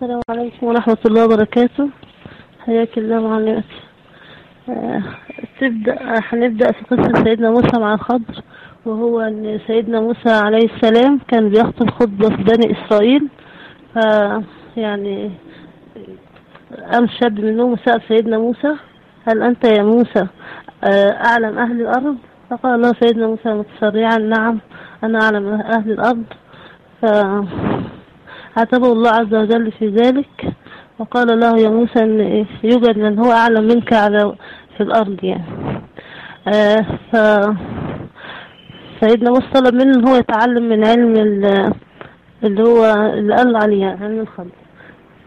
السلام عليكم ورحمة الله وبركاته حياك الله معلمتي آه، تبدأ هنبدأ في قصة سيدنا موسى مع الخضر وهو أن سيدنا موسى عليه السلام كان بيخطب خطبة في بني إسرائيل ف يعني قام شاب منهم وسأل سيدنا موسى هل أنت يا موسى آه، أعلم أهل الأرض فقال له سيدنا موسى متسرعا نعم أنا أعلم أهل الأرض فعاتبه الله عز وجل في ذلك وقال له يا موسى أن يوجد من هو أعلم منك على في الأرض يعني آه ف سيدنا موسى طلب منه ان هو يتعلم من علم ال- اللي هو اللي قال عليه يعني علم الخلق ف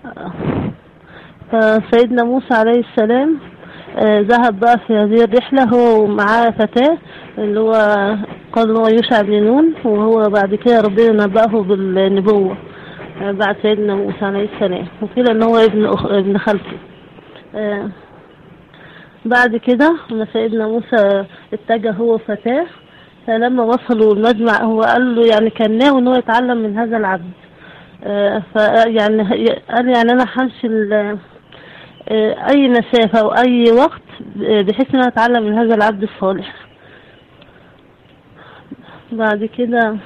فسيدنا موسى عليه السلام آه، ذهب بقى في هذه الرحلة هو ومعاه فتاة اللي هو قال هو يوشع بن نون وهو بعد كده ربنا نبأه بالنبوة آه، بعد سيدنا موسى عليه السلام وقيل ان هو ابن أخ... ابن خالته آه، بعد كده لما سيدنا موسى اتجه هو وفتاه فلما وصلوا المجمع هو قال له يعني كان ناوي ان هو يتعلم من هذا العبد آه، فيعني قال يعني انا همشي ال- آه، اي مسافة او اي وقت آه، بحيث ان انا اتعلم من هذا العبد الصالح بعد كده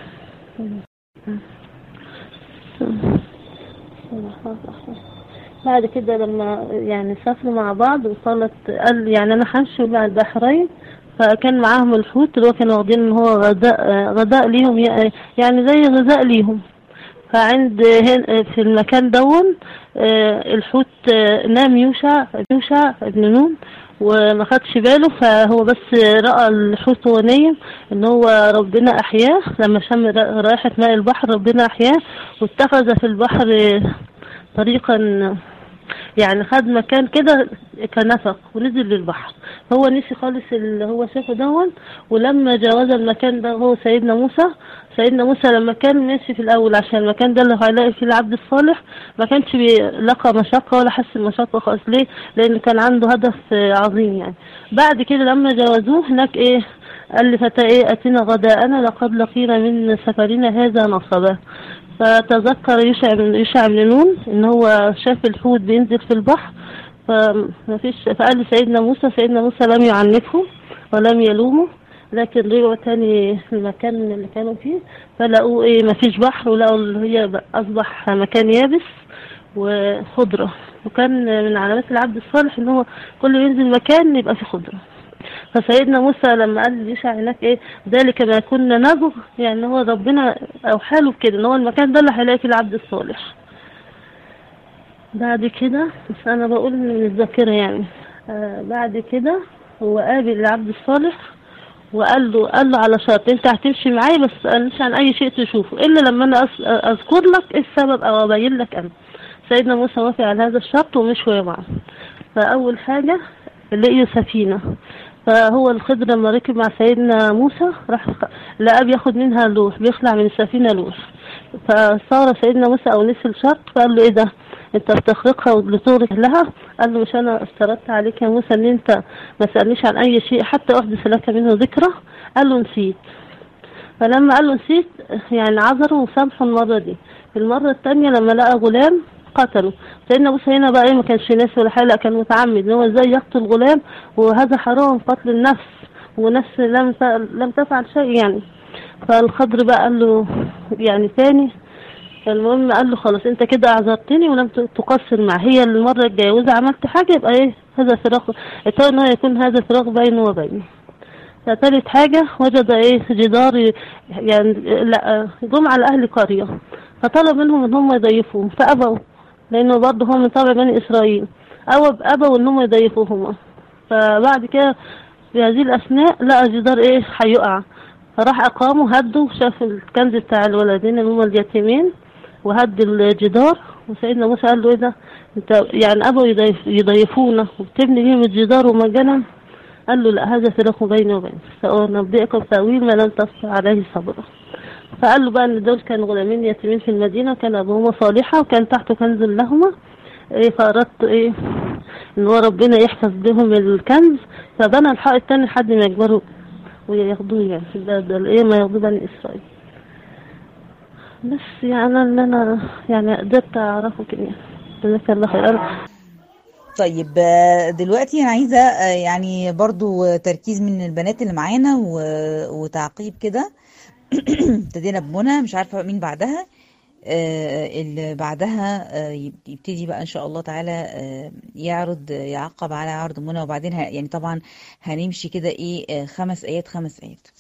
بعد كده لما يعني سافروا مع بعض وصلت قال يعني انا همشي مع البحرين فكان معاهم الحوت اللي هو كانوا واخدين ان هو غداء آه، غداء ليهم يعني زي غذاء ليهم فعند هن في المكان دون آه، الحوت آه، نام يوشع يوشع ابن نون وما خدش باله فهو بس رأى الحوت وهو نايم ان هو ربنا احياه لما شم را- رائحة ماء البحر ربنا احياه واتخذ في البحر طريقا يعني خد مكان كده كنفق ونزل للبحر هو نسي خالص اللي هو شافه دون ولما جاوز المكان ده هو سيدنا موسى سيدنا موسى لما كان ماشي في الاول عشان المكان ده اللي هيلاقي فيه العبد الصالح ما كانش بيلاقى مشقه ولا حس بمشقه خالص ليه لان كان عنده هدف آه، عظيم يعني بعد كده لما جاوزوه هناك ايه قال لفتى ايه اتينا غداءنا لقد لقينا من سفرنا هذا نصبا فتذكر يشع بن يشع بن نون ان هو شاف الحوت بينزل في البحر فما فيش فقال لسيدنا موسى سيدنا موسى لم يعنفه ولم يلومه لكن رجعوا تاني في المكان اللي كانوا فيه فلقوا ايه ما فيش بحر ولقوا اللي هي بقى اصبح مكان يابس وخضرة وكان من علامات العبد الصالح ان هو كل ينزل مكان يبقى فيه خضرة فسيدنا موسى لما قال يشع هناك ايه ذلك ما كنا نبغ يعني هو ربنا او حاله بكده ان هو المكان ده اللي هيلاقي فيه العبد الصالح بعد كده بس انا بقول من الذاكرة يعني آه بعد كده هو قابل العبد الصالح وقال له قال له على شرط انت هتمشي معايا بس مش عن اي شيء تشوفه الا لما انا أس- اذكر لك ايه السبب او ابين لك انا سيدنا موسى وافق على هذا الشرط ومشوا معه فاول حاجه لقيوا سفينه فهو الخضر لما ركب مع سيدنا موسى راح لقاه بياخد منها لوح بيخلع من السفينه لوح فصار سيدنا موسى او نسي الشرط فقال له ايه ده انت بتخرقها لتغرق لها قال له مش انا افترضت عليك يا موسى ان انت ما سألنيش عن اي شيء حتى احدث لك منه ذكرى قال له نسيت فلما قال له نسيت يعني عذره وسامحه المرة دي المرة التانية لما لقى غلام قتله سيدنا موسى هنا بقى ايه ما كانش ناسي ولا حاجة لا كان متعمد ان هو ازاي يقتل غلام وهذا حرام قتل النفس ونفس لم ت- لم تفعل شيء يعني فالخضر بقى قال له يعني تاني فالمهم قال له خلاص انت كده اعذرتني ولم ت- تقصر معي هي المرة الجاية واذا عملت حاجة يبقى ايه هذا فراق اتمنى ان هو يكون هذا فراق بينه وبيني فتالت حاجة وجد ايه جدار ي- يعني لا جم على اهل قرية فطلب منهم ان هم يضيفوه فابوا لانه برضه هو من طبع بني اسرائيل أو ابوا ان هم يضيفوهما فبعد كده في هذه الاثناء لقى جدار ايه هيقع فراح اقامه هده شاف الكنز بتاع الولدين اللي هما اليتيمين وهد الجدار وسيدنا موسى قال له ايه ده انت يعني ابوا يضيف يضيفونا وبتبني ليهم الجدار ومجانا قال له لا هذا فراق بيني وبينك سأنبئكم تأويل ما لم تستطع عليه صبرا فقال له بقى ان دول كانوا غلامين يتيمين في المدينة وكان ابوهما صالحة وكان تحته كنز لهما ايه فاردت ايه ان هو ربنا يحفظ بهم الكنز فبنى الحائط التاني لحد ما يكبروا وياخدوه يعني ده, ده ايه ما ياخدوه بني اسرائيل بس يعني أنا اللي أنا يعني قدرت أعرفه كده جزاك الله خير طيب آه، دلوقتي انا عايزه آه، يعني برضو تركيز من البنات اللي معانا و- وتعقيب كده ابتدينا بمنى مش عارفه مين بعدها آه، اللي بعدها آه، يب- يبتدي بقى ان شاء الله تعالى آه، يعرض يعقب على عرض منى وبعدين ه- يعني طبعا هنمشي كده ايه آه، خمس ايات خمس ايات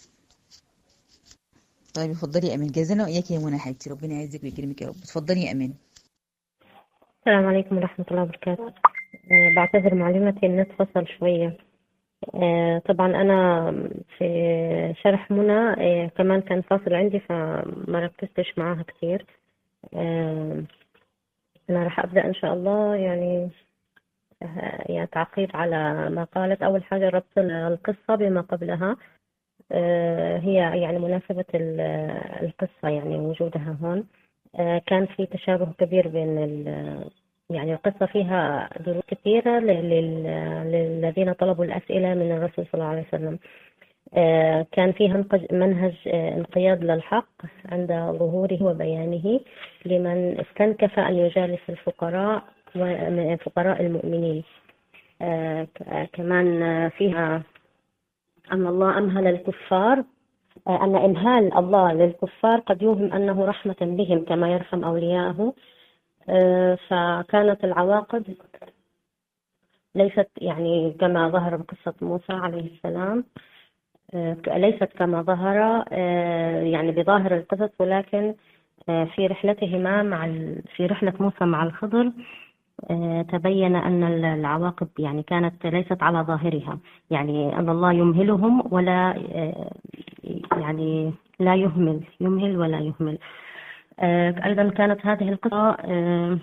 طيب اتفضلي يا امان جازنا واياك يا منى يا حبيبتي ربنا يعزك ويكرمك يا رب اتفضلي يا امان السلام عليكم ورحمة الله وبركاته أه بعتذر معلومتي النت فصل شوية أه طبعا أنا في شرح منى أه كمان كان فاصل عندي فما ركزتش معاها كتير أه أنا راح أبدأ إن شاء الله يعني أه يعني تعقيب على ما قالت أول حاجة ربط القصة بما قبلها أه هي يعني مناسبة ال- القصة يعني وجودها هون آه، كان في تشابه كبير بين ال- يعني القصة فيها دروس كثيرة لل- لل- للذين طلبوا الأسئلة من الرسول صلى الله عليه وسلم آه، كان فيها انقج- منهج آه، انقياد للحق عند ظهوره وبيانه لمن استنكف أن يجالس الفقراء وفقراء المؤمنين آه، ك- كمان آه، فيها أن الله أمهل الكفار آه، أن إمهال الله للكفار قد يوهم أنه رحمة بهم كما يرحم أولياءه آه، فكانت العواقب ليست يعني كما ظهر بقصة موسى عليه السلام آه، ليست كما ظهر آه، يعني بظاهر القصص ولكن آه، في رحلتهما مع ال- في رحلة موسى مع الخضر آه، تبين أن ال- العواقب يعني كانت ليست على ظاهرها يعني أن الله يمهلهم ولا آه، يعني لا يهمل يمهل ولا يهمل آه، أيضا كانت هذه القصة آه،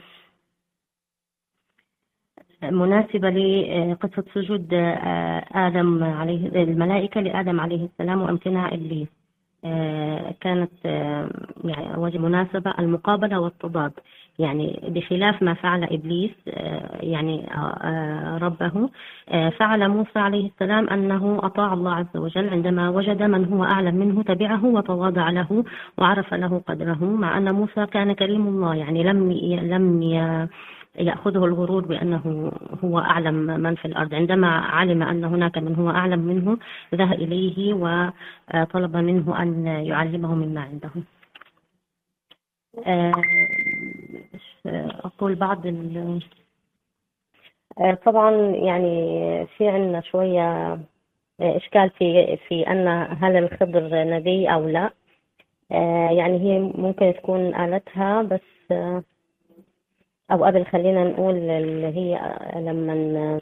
مناسبة لقصة سجود آه، آدم عليه الملائكة لآدم عليه السلام وامتناع إبليس آه، كانت آه، يعني وجه مناسبة المقابلة والتضاد يعني بخلاف ما فعل إبليس آه، يعني آه، آه، ربه آه، فعل موسى عليه السلام أنه أطاع الله عز وجل عندما وجد من هو أعلم منه تبعه وتواضع له وعرف له قدره مع أن موسى كان كريم الله يعني لم ي- لم ي- يأخذه الغرور بأنه هو أعلم من في الأرض عندما علم أن هناك من هو أعلم منه ذهب إليه وطلب منه أن يعلمه مما عنده آه، أقول بعض ال- آه، طبعا يعني في عندنا شوية إشكال في في أن هل الخضر نبي أو لا آه، يعني هي ممكن تكون قالتها بس آه، أو قبل خلينا نقول اللي هي لما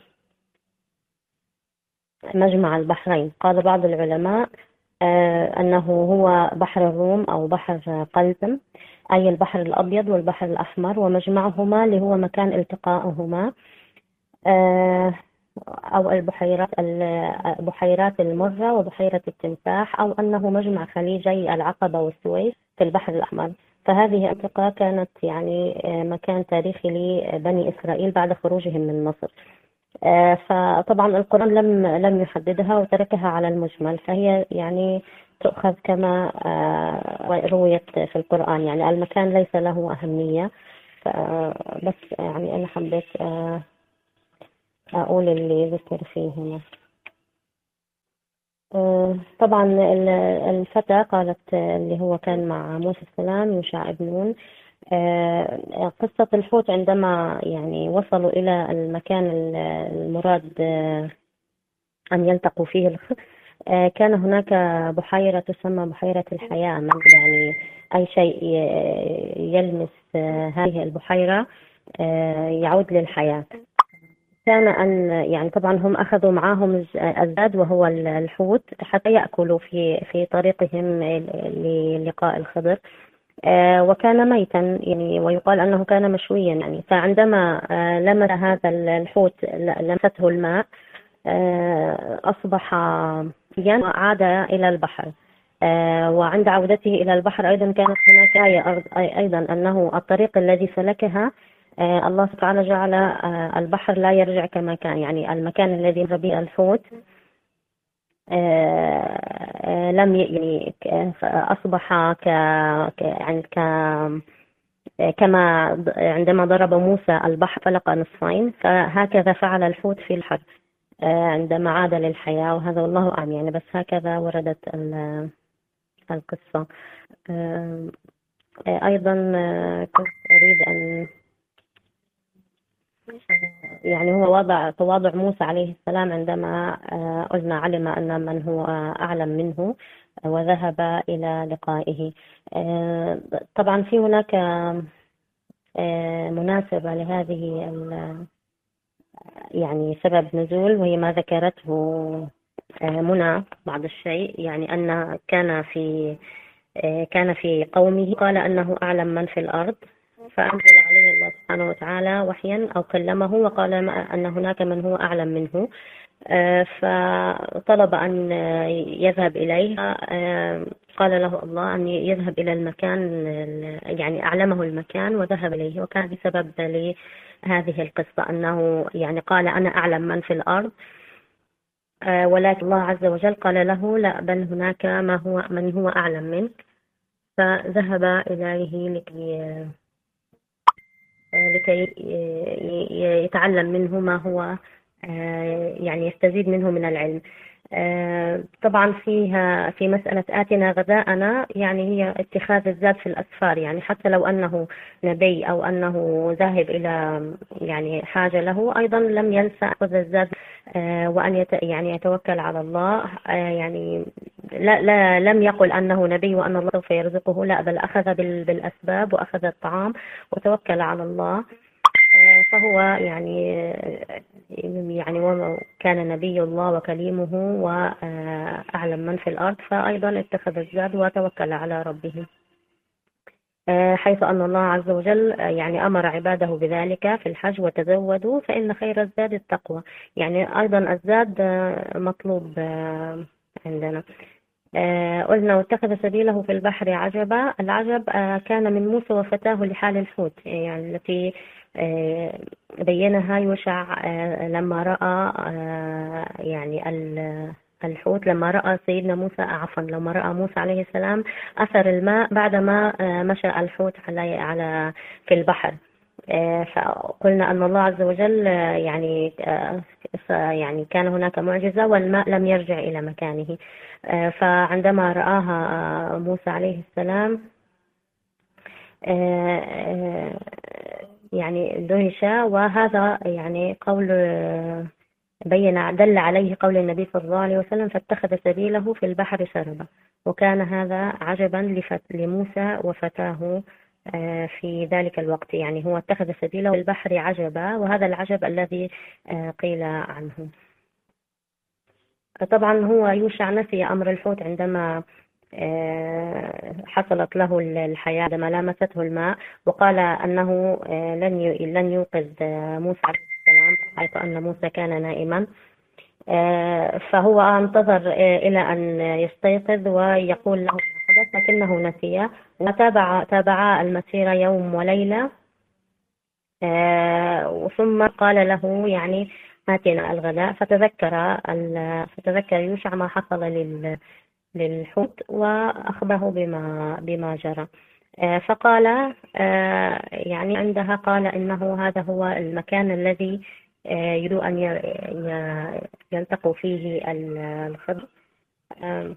مجمع البحرين قال بعض العلماء آه، أنه هو بحر الروم أو بحر قلزم أي البحر الأبيض والبحر الأحمر ومجمعهما اللي هو مكان التقائهما آه، أو البحيرات ال- بحيرات المرة وبحيرة التمساح أو أنه مجمع خليجي العقبة والسويس في البحر الأحمر فهذه المنطقة كانت يعني آه، مكان تاريخي لبني إسرائيل بعد خروجهم من مصر آه، فطبعا القرآن لم لم يحددها وتركها على المجمل فهي يعني تؤخذ كما آه، رويت في القرآن يعني المكان ليس له أهمية ف- بس يعني أنا حبيت آه، أقول اللي ذكر فيه هنا آه، طبعا ال- الفتى قالت آه، اللي هو كان مع موسى السلام يوشع بن نون آه، قصة الحوت عندما يعني وصلوا إلى المكان ال- المراد آه، أن يلتقوا فيه الخ آه، كان هناك بحيرة تسمى بحيرة الحياة من يعني أي شيء ي- يلمس آه، هذه البحيرة آه، يعود للحياة كان أن يعني طبعا هم أخذوا معهم الز- الزاد وهو ال- الحوت حتى يأكلوا في في طريقهم للقاء الخضر آه، وكان ميتا يعني ويقال أنه كان مشويا يعني فعندما آه، لمس هذا الحوت ل- لمسته الماء آه، أصبح حيا وعاد إلى البحر آه، وعند عودته إلى البحر أيضا كانت هناك آية أرض- أي- أيضا أنه الطريق الذي سلكها آه، الله سبحانه وتعالى جعل آه، البحر لا يرجع كما كان يعني المكان الذي مر به الحوت آه، لم ي- يعني ك- أصبح ك ك- يعني ك كما ض- عندما ضرب موسى البحر فلق نصفين فهكذا فعل الحوت في البحر آه، عندما عاد للحياة وهذا والله أعلم يعني بس هكذا وردت ال- القصة آه، آه، أيضا آه، كنت أريد أن يعني هو وضع تواضع موسى عليه السلام عندما آه، قلنا علم أن من هو أعلم منه وذهب إلى لقائه آه، طبعا في هناك آه، مناسبة لهذه ال- يعني سبب نزول وهي ما ذكرته آه، منى بعض الشيء يعني أن كان في آه، كان في قومه قال أنه أعلم من في الأرض فأنزل عليه الله سبحانه وتعالى وحيا أو كلمه وقال ما- أن هناك من هو أعلم منه آه، فطلب أن آه، يذهب إليه آه، قال له الله أن يذهب إلى المكان ال- يعني أعلمه المكان وذهب إليه وكان بسبب لهذه القصة أنه يعني قال أنا أعلم من في الأرض آه، ولكن الله عز وجل قال له لا بل هناك ما هو من هو أعلم منك فذهب إليه لكي آه، لكي ي- ي- يتعلم منه ما هو آه، يعني يستزيد منه من العلم آه، طبعا فيها في مسألة آتنا غذاءنا يعني هي اتخاذ الزاد في الأسفار يعني حتى لو أنه نبي أو أنه ذاهب إلى يعني حاجة له أيضا لم ينسى أخذ الزاد آه، وأن يت يعني يتوكل على الله آه، يعني لا, لا لم يقل أنه نبي وأن الله سوف يرزقه لا بل أخذ بال- بالأسباب وأخذ الطعام وتوكل على الله آه، فهو يعني يعني وما كان نبي الله وكليمه وأعلم من في الأرض فأيضا اتخذ الزاد وتوكل على ربه آه، حيث أن الله عز وجل آه، يعني أمر عباده بذلك في الحج وتزودوا فإن خير الزاد التقوى يعني أيضا الزاد آه، مطلوب آه، عندنا آه، قلنا واتخذ سبيله في البحر عجبا العجب آه، كان من موسى وفتاه لحال الحوت يعني التي آه، بينها يوشع آه، لما رأى آه، يعني ال- الحوت لما رأى سيدنا موسى عفوا لما رأى موسى عليه السلام أثر الماء بعدما آه، مشى الحوت على على في البحر آه، فقلنا أن الله عز وجل آه، يعني آه، ف- يعني كان هناك معجزة والماء لم يرجع إلى مكانه آه، فعندما رآها آه، موسى عليه السلام آه، آه، يعني دهش وهذا يعني قول آه، بين دل عليه قول النبي صلى الله عليه وسلم فاتخذ سبيله في البحر سربا وكان هذا عجبا لفت- لموسى وفتاه آه، في ذلك الوقت يعني هو اتخذ سبيله في البحر عجبا وهذا العجب الذي آه، قيل عنه طبعا هو يوشع نسي أمر الحوت عندما آه، حصلت له الحياة عندما لامسته الماء وقال أنه آه، لن ي- لن يوقظ آه، موسى عليه السلام حيث أن موسى كان نائما آه، فهو انتظر آه، إلى أن يستيقظ ويقول له ما حدث لكنه نسي وتابع تابعا المسيرة يوم وليلة آه، ثم قال له يعني آتنا الغداء فتذكر ال- فتذكر يوشع ما حصل لل للحوت وأخبره بما بما جرى آه، فقال آه، يعني عندها قال إنه هذا هو المكان الذي آه، يريد أن ي- ي- يلتقوا فيه ال- الخضر آم،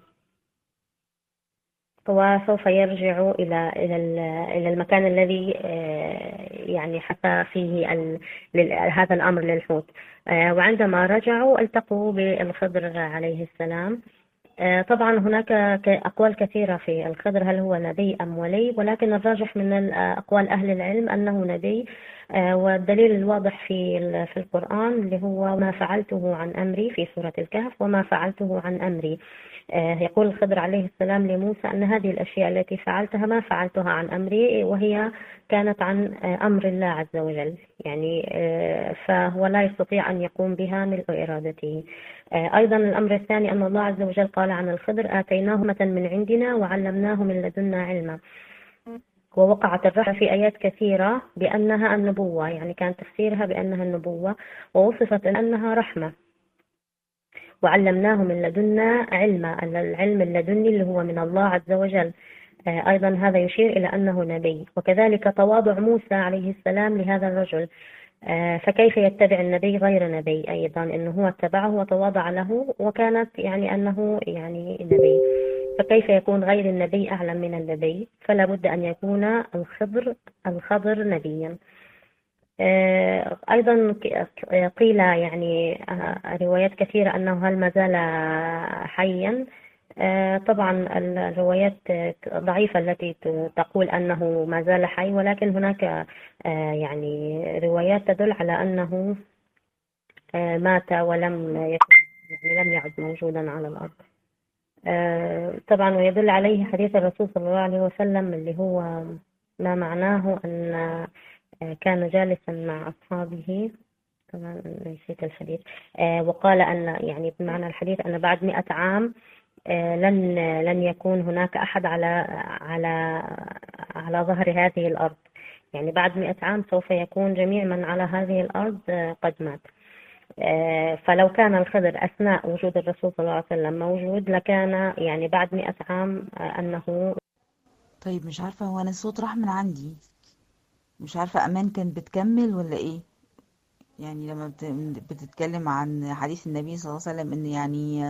وسوف يرجع إلى إلى ال- إلى المكان الذي آه، يعني حكى فيه ال- لل- هذا الأمر للحوت آه، وعندما رجعوا التقوا بالخضر عليه السلام آه، طبعا هناك ك- أقوال كثيرة في الخضر هل هو نبي أم ولي ولكن الراجح من ال- أقوال أهل العلم أنه نبي آه، والدليل الواضح في ال- في القرآن اللي هو ما فعلته عن أمري في سورة الكهف وما فعلته عن أمري آه، يقول الخضر عليه السلام لموسى أن هذه الأشياء التي فعلتها ما فعلتها عن أمري وهي كانت عن آه، أمر الله عز وجل يعني آه، فهو لا يستطيع أن يقوم بها ملء إرادته آه، أيضا الأمر الثاني أن الله عز وجل قال عن الخضر آتيناه مة من عندنا وعلمناه من لدنا علما ووقعت الرحمة في آيات كثيرة بأنها النبوة يعني كان تفسيرها بأنها النبوة ووصفت أنها رحمة وعلمناه من لدنا علما العلم اللدني اللي هو من الله عز وجل آه، أيضا هذا يشير إلى أنه نبي وكذلك تواضع موسى عليه السلام لهذا الرجل آه، فكيف يتبع النبي غير نبي أيضا أنه هو اتبعه وتواضع له وكانت يعني أنه يعني نبي فكيف يكون غير النبي أعلم من النبي فلا بد أن يكون الخضر الخضر نبيا آه، أيضا قيل يعني روايات كثيرة أنه هل ما زال حيا آه، طبعا الروايات ضعيفة التي تقول أنه ما زال حي ولكن هناك آه، يعني روايات تدل على أنه آه، مات ولم يكن يعني لم يعد موجودا على الأرض طبعا ويدل عليه حديث الرسول صلى الله عليه وسلم اللي هو ما معناه أن كان جالسا مع أصحابه طبعا نسيت الحديث وقال أن يعني بمعنى الحديث أن بعد مئة عام آه، لن لن يكون هناك أحد على على على ظهر هذه الأرض يعني بعد مئة عام سوف يكون جميع من على هذه الأرض آه، قد مات آه، فلو كان الخضر أثناء وجود الرسول صلى الله عليه وسلم موجود لكان يعني بعد مئة عام أنه طيب مش عارفة هو أنا الصوت راح من عندي مش عارفة أمان كانت بتكمل ولا إيه يعني لما بتتكلم عن حديث النبي صلى الله عليه وسلم إن يعني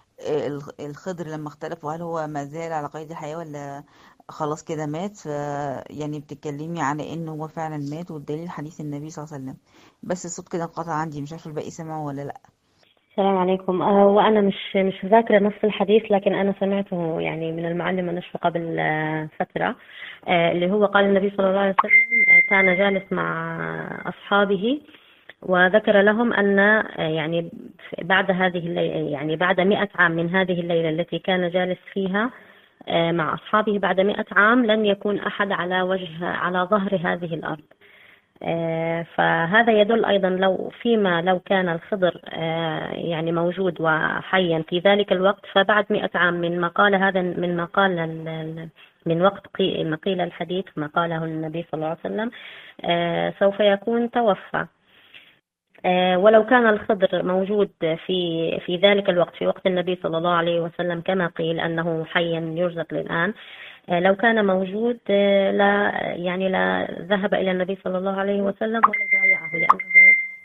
الخضر لما اختلفوا هل هو ما زال على قيد الحياة ولا خلاص كده مات ف يعني بتتكلمي على انه هو فعلا مات والدليل حديث النبي صلى الله عليه وسلم بس الصوت كده انقطع عندي مش عارفه الباقي سمعه ولا لا السلام عليكم آه وأنا مش مش ذاكرة نفس الحديث لكن أنا سمعته يعني من المعلمة نشفة قبل آه فترة آه اللي هو قال النبي صلى الله عليه وسلم آه، كان جالس مع أصحابه وذكر لهم أن يعني بعد هذه الليلة يعني بعد مئة عام من هذه الليلة التي كان جالس فيها آه، مع أصحابه بعد مئة عام لن يكون أحد على وجه على ظهر هذه الأرض آه، فهذا يدل أيضا لو فيما لو كان الخضر آه، يعني موجود وحيا في ذلك الوقت فبعد مئة عام من ما قال هذا من ما قال من وقت ما قيل الحديث ما قاله النبي صلى الله عليه وسلم سوف يكون توفى آه، ولو كان الخضر موجود في في ذلك الوقت في وقت النبي صلى الله عليه وسلم كما قيل أنه حيا يرزق للآن آه، لو كان موجود آه، لا يعني لا ذهب إلى النبي صلى الله عليه وسلم ولا بايعه لأنه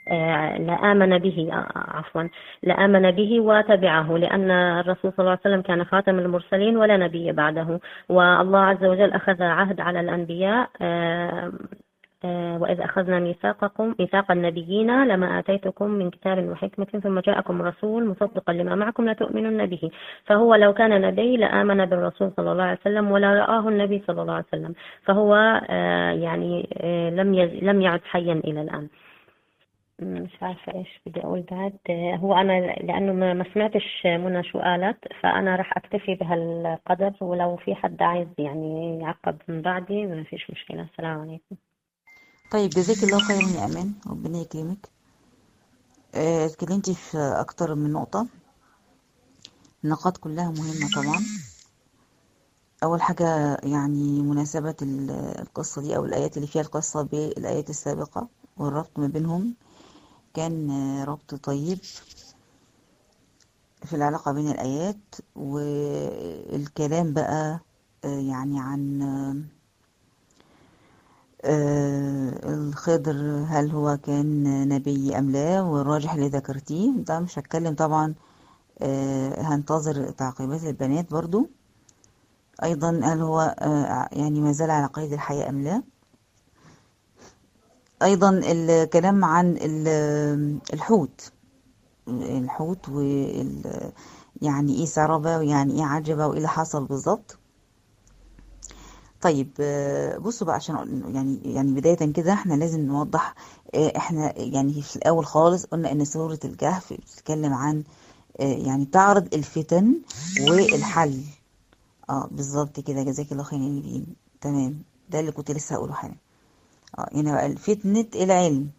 لآمن به عفوا لآمن به وتبعه لأن الرسول صلى الله عليه وسلم كان خاتم المرسلين ولا نبي بعده والله عز وجل أخذ عهد على الأنبياء آه، وإذ أخذنا ميثاقكم ميثاق النبيين لما آتيتكم من كتاب وحكمة ثم جاءكم رسول مصدقا لما معكم لتؤمنن به فهو لو كان نبي لآمن بالرسول صلى الله عليه وسلم ولا رآه النبي صلى الله عليه وسلم فهو آه، يعني آه، لم لم يعد حيا إلى الآن مش عارفة إيش بدي أقول بعد هو أنا لأنه ما سمعتش منى شو قالت فأنا راح أكتفي بهالقدر ولو في حد عايز يعني يعقب من بعدي ما فيش مشكلة السلام عليكم طيب جزاك الله خيرا يا امان ربنا يكرمك آه، اتكلمتي في اكتر من نقطة النقاط كلها مهمة طبعا اول حاجة يعني مناسبة القصة دي او الايات اللي فيها القصة بالايات السابقة والربط ما بينهم كان ربط طيب في العلاقة بين الايات والكلام بقى آه، يعني عن آه، الخضر هل هو كان نبي أم لا والراجح اللي ذكرتيه ده مش هتكلم طبعا آه، هنتظر تعقيبات البنات برضو أيضا هل هو آه، يعني ما زال على قيد الحياة أم لا أيضا الكلام عن الحوت الحوت وال يعني ايه سربة ويعني ايه عجبة وايه اللي حصل بالظبط طيب آه، بصوا بقى عشان يعني يعني بداية كده احنا لازم نوضح آه، احنا يعني في الأول خالص قلنا ان سورة الكهف بتتكلم عن آه، يعني تعرض الفتن والحل اه بالظبط كده جزاك الله خير يا تمام ده اللي كنت لسه هقوله حالا اه هنا بقى فتنة العلم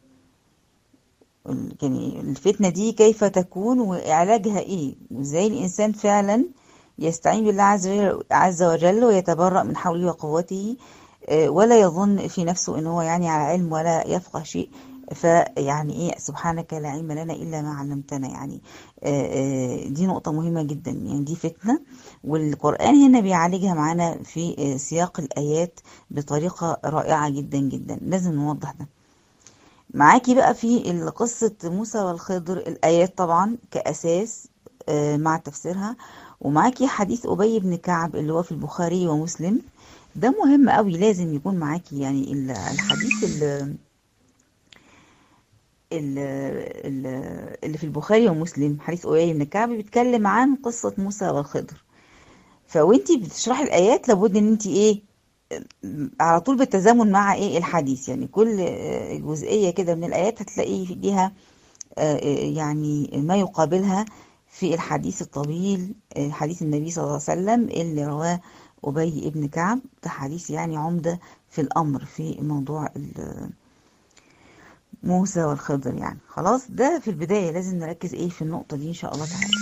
يعني الفتنة دي كيف تكون وعلاجها ايه وازاي الانسان فعلا يستعين بالله عز وجل ويتبرأ من حوله وقوته آه، ولا يظن في نفسه ان هو يعني على علم ولا يفقه شيء فيعني ايه سبحانك لا علم لنا الا ما علمتنا يعني آه، آه، دي نقطة مهمة جدا يعني دي فتنة والقرآن هنا بيعالجها معانا في آه، سياق الآيات بطريقة رائعة جدا جدا لازم نوضح ده معاكي بقى في قصة موسى والخضر الآيات طبعا كأساس آه، مع تفسيرها ومعاكي حديث أبي بن كعب اللي هو في البخاري ومسلم ده مهم قوي لازم يكون معاكي يعني ال- الحديث ال- ال- ال- اللي في البخاري ومسلم حديث أبي بن كعب بيتكلم عن قصة موسى والخضر فوانتي بتشرحي الآيات لابد ان انت ايه على طول بالتزامن مع ايه الحديث يعني كل آه، جزئية كده من الآيات هتلاقي ليها آه، آه، يعني ما يقابلها في الحديث الطويل آه، حديث النبي صلى الله عليه وسلم اللي رواه أبي ابن كعب ده حديث يعني عمدة في الأمر في موضوع ال- موسى والخضر يعني خلاص ده في البداية لازم نركز ايه في النقطة دي إن شاء الله تعالى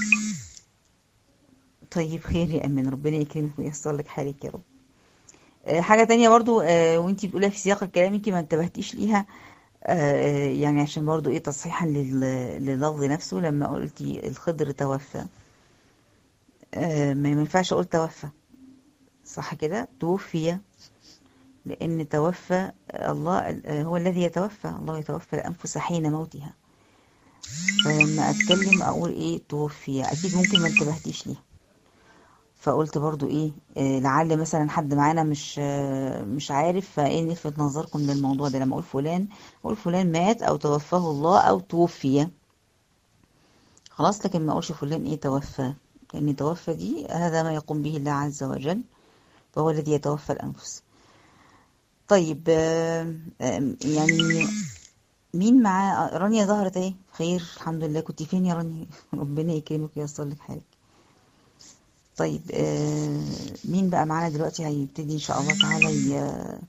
طيب خير يا أمين ربنا يكرمك وييسر لك حالك يا رب آه، حاجة تانية برضو آه، وانتي بتقولها في سياق الكلام يمكن ما انتبهتيش ليها آه، يعني عشان برضو ايه تصحيحا لل- لللفظ نفسه لما قلتي الخضر توفى آه، ما ينفعش اقول توفى صح كده توفي لان توفى الله آه، هو الذي يتوفى الله يتوفى الانفس حين موتها فلما اتكلم اقول ايه توفي اكيد ممكن ما انتبهتيش ليها فقلت برضو ايه آه، لعل مثلا حد معانا مش آه، مش عارف فايه نلفت نظركم للموضوع ده لما اقول فلان اقول فلان مات او توفاه الله او توفي خلاص لكن ما اقولش فلان ايه توفى لان توفى دي هذا ما يقوم به الله عز وجل فهو الذي يتوفى الانفس طيب آه، آه، يعني مين معاه آه، رانيا ظهرت ايه خير الحمد لله كنت فين يا رانيا ربنا يكرمك وييسر لك حالك طيب آه، مين بقى معانا دلوقتي هيبتدي ان شاء الله تعالى ي-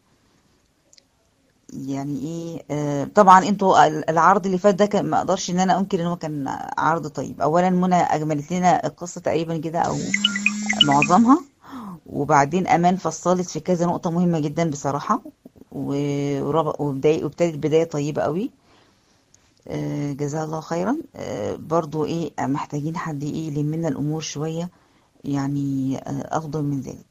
يعني ايه آه، طبعا انتوا ال- العرض اللي فات ده كان ما اقدرش ان انا انكر ان هو كان عرض طيب اولا منى اجملت لنا القصه تقريبا كده او معظمها وبعدين امان فصلت في كذا نقطه مهمه جدا بصراحه و- ورب- وبداية وابتدت بدايه طيبه قوي آه، جزاها الله خيرا آه، برضو ايه محتاجين حد ايه يلم لنا الامور شويه يعني آه، افضل من ذلك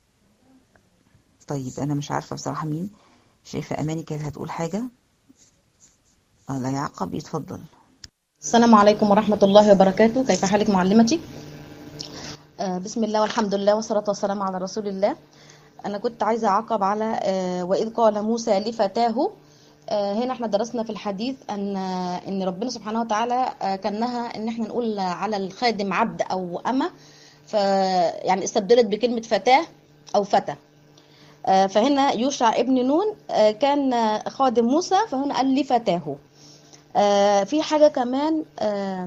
طيب انا مش عارفه بصراحه مين شايفه اماني كانت هتقول حاجه آه، لا يعقب يتفضل السلام عليكم ورحمة الله وبركاته كيف حالك معلمتي آه، بسم الله والحمد لله والصلاة والسلام على رسول الله أنا كنت عايزة أعقب على آه، وإذ قال موسى لفتاه آه، هنا احنا درسنا في الحديث أن آه، إن ربنا سبحانه وتعالى آه، كان نهى إن احنا نقول على الخادم عبد أو أمة ف يعني استبدلت بكلمة فتاة أو فتى آه، فهنا يوشع ابن نون آه، كان آه، خادم موسى فهنا قال لفتاه آه، في حاجة كمان آه،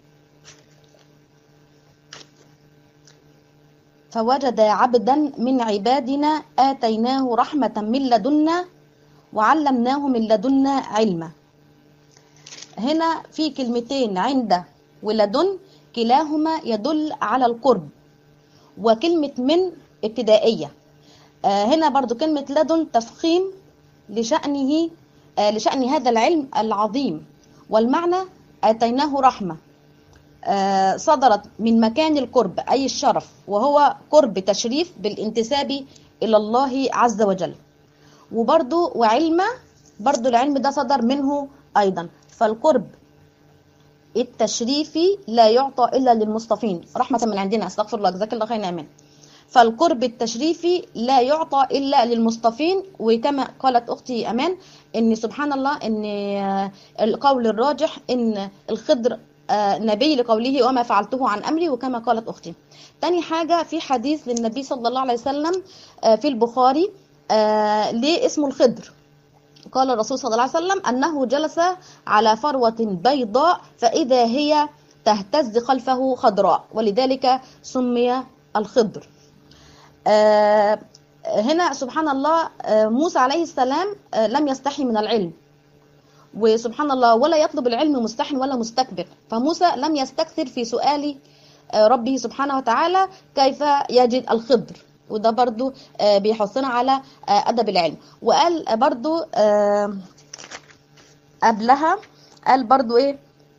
فوجد عبدا من عبادنا آتيناه رحمة من لدنا وعلمناه من لدنا علما هنا في كلمتين عند ولدن كلاهما يدل على القرب وكلمة من ابتدائية آه، هنا برضو كلمة لدن تفخيم لشأنه آه، لشأن هذا العلم العظيم والمعنى آتيناه رحمة آه، صدرت من مكان القرب أي الشرف وهو قرب تشريف بالانتساب إلى الله عز وجل وبرضو وعلمة برضو العلم ده صدر منه أيضا فالقرب التشريفي لا يعطى إلا للمصطفين رحمة من عندنا أستغفر الله جزاك الله خير نعمين فالقرب التشريفي لا يعطى إلا للمصطفين وكما قالت أختي أمان إن سبحان الله إن آه، القول الراجح إن الخضر آه، نبي لقوله وما فعلته عن أمري وكما قالت أختي تاني حاجة في حديث للنبي صلى الله عليه وسلم آه، في البخاري آه، ليه اسمه الخضر قال الرسول صلى الله عليه وسلم أنه جلس على فروة بيضاء فإذا هي تهتز خلفه خضراء ولذلك سمي الخضر آه، هنا سبحان الله آه، موسى عليه السلام آه، لم يستحي من العلم وسبحان الله ولا يطلب العلم مستح ولا مستكبر فموسى لم يستكثر في سؤال آه، ربه سبحانه وتعالى كيف يجد الخضر وده برضو آه، بيحثنا على آه، أدب العلم وقال برضو آه، قبلها قال برضو ايه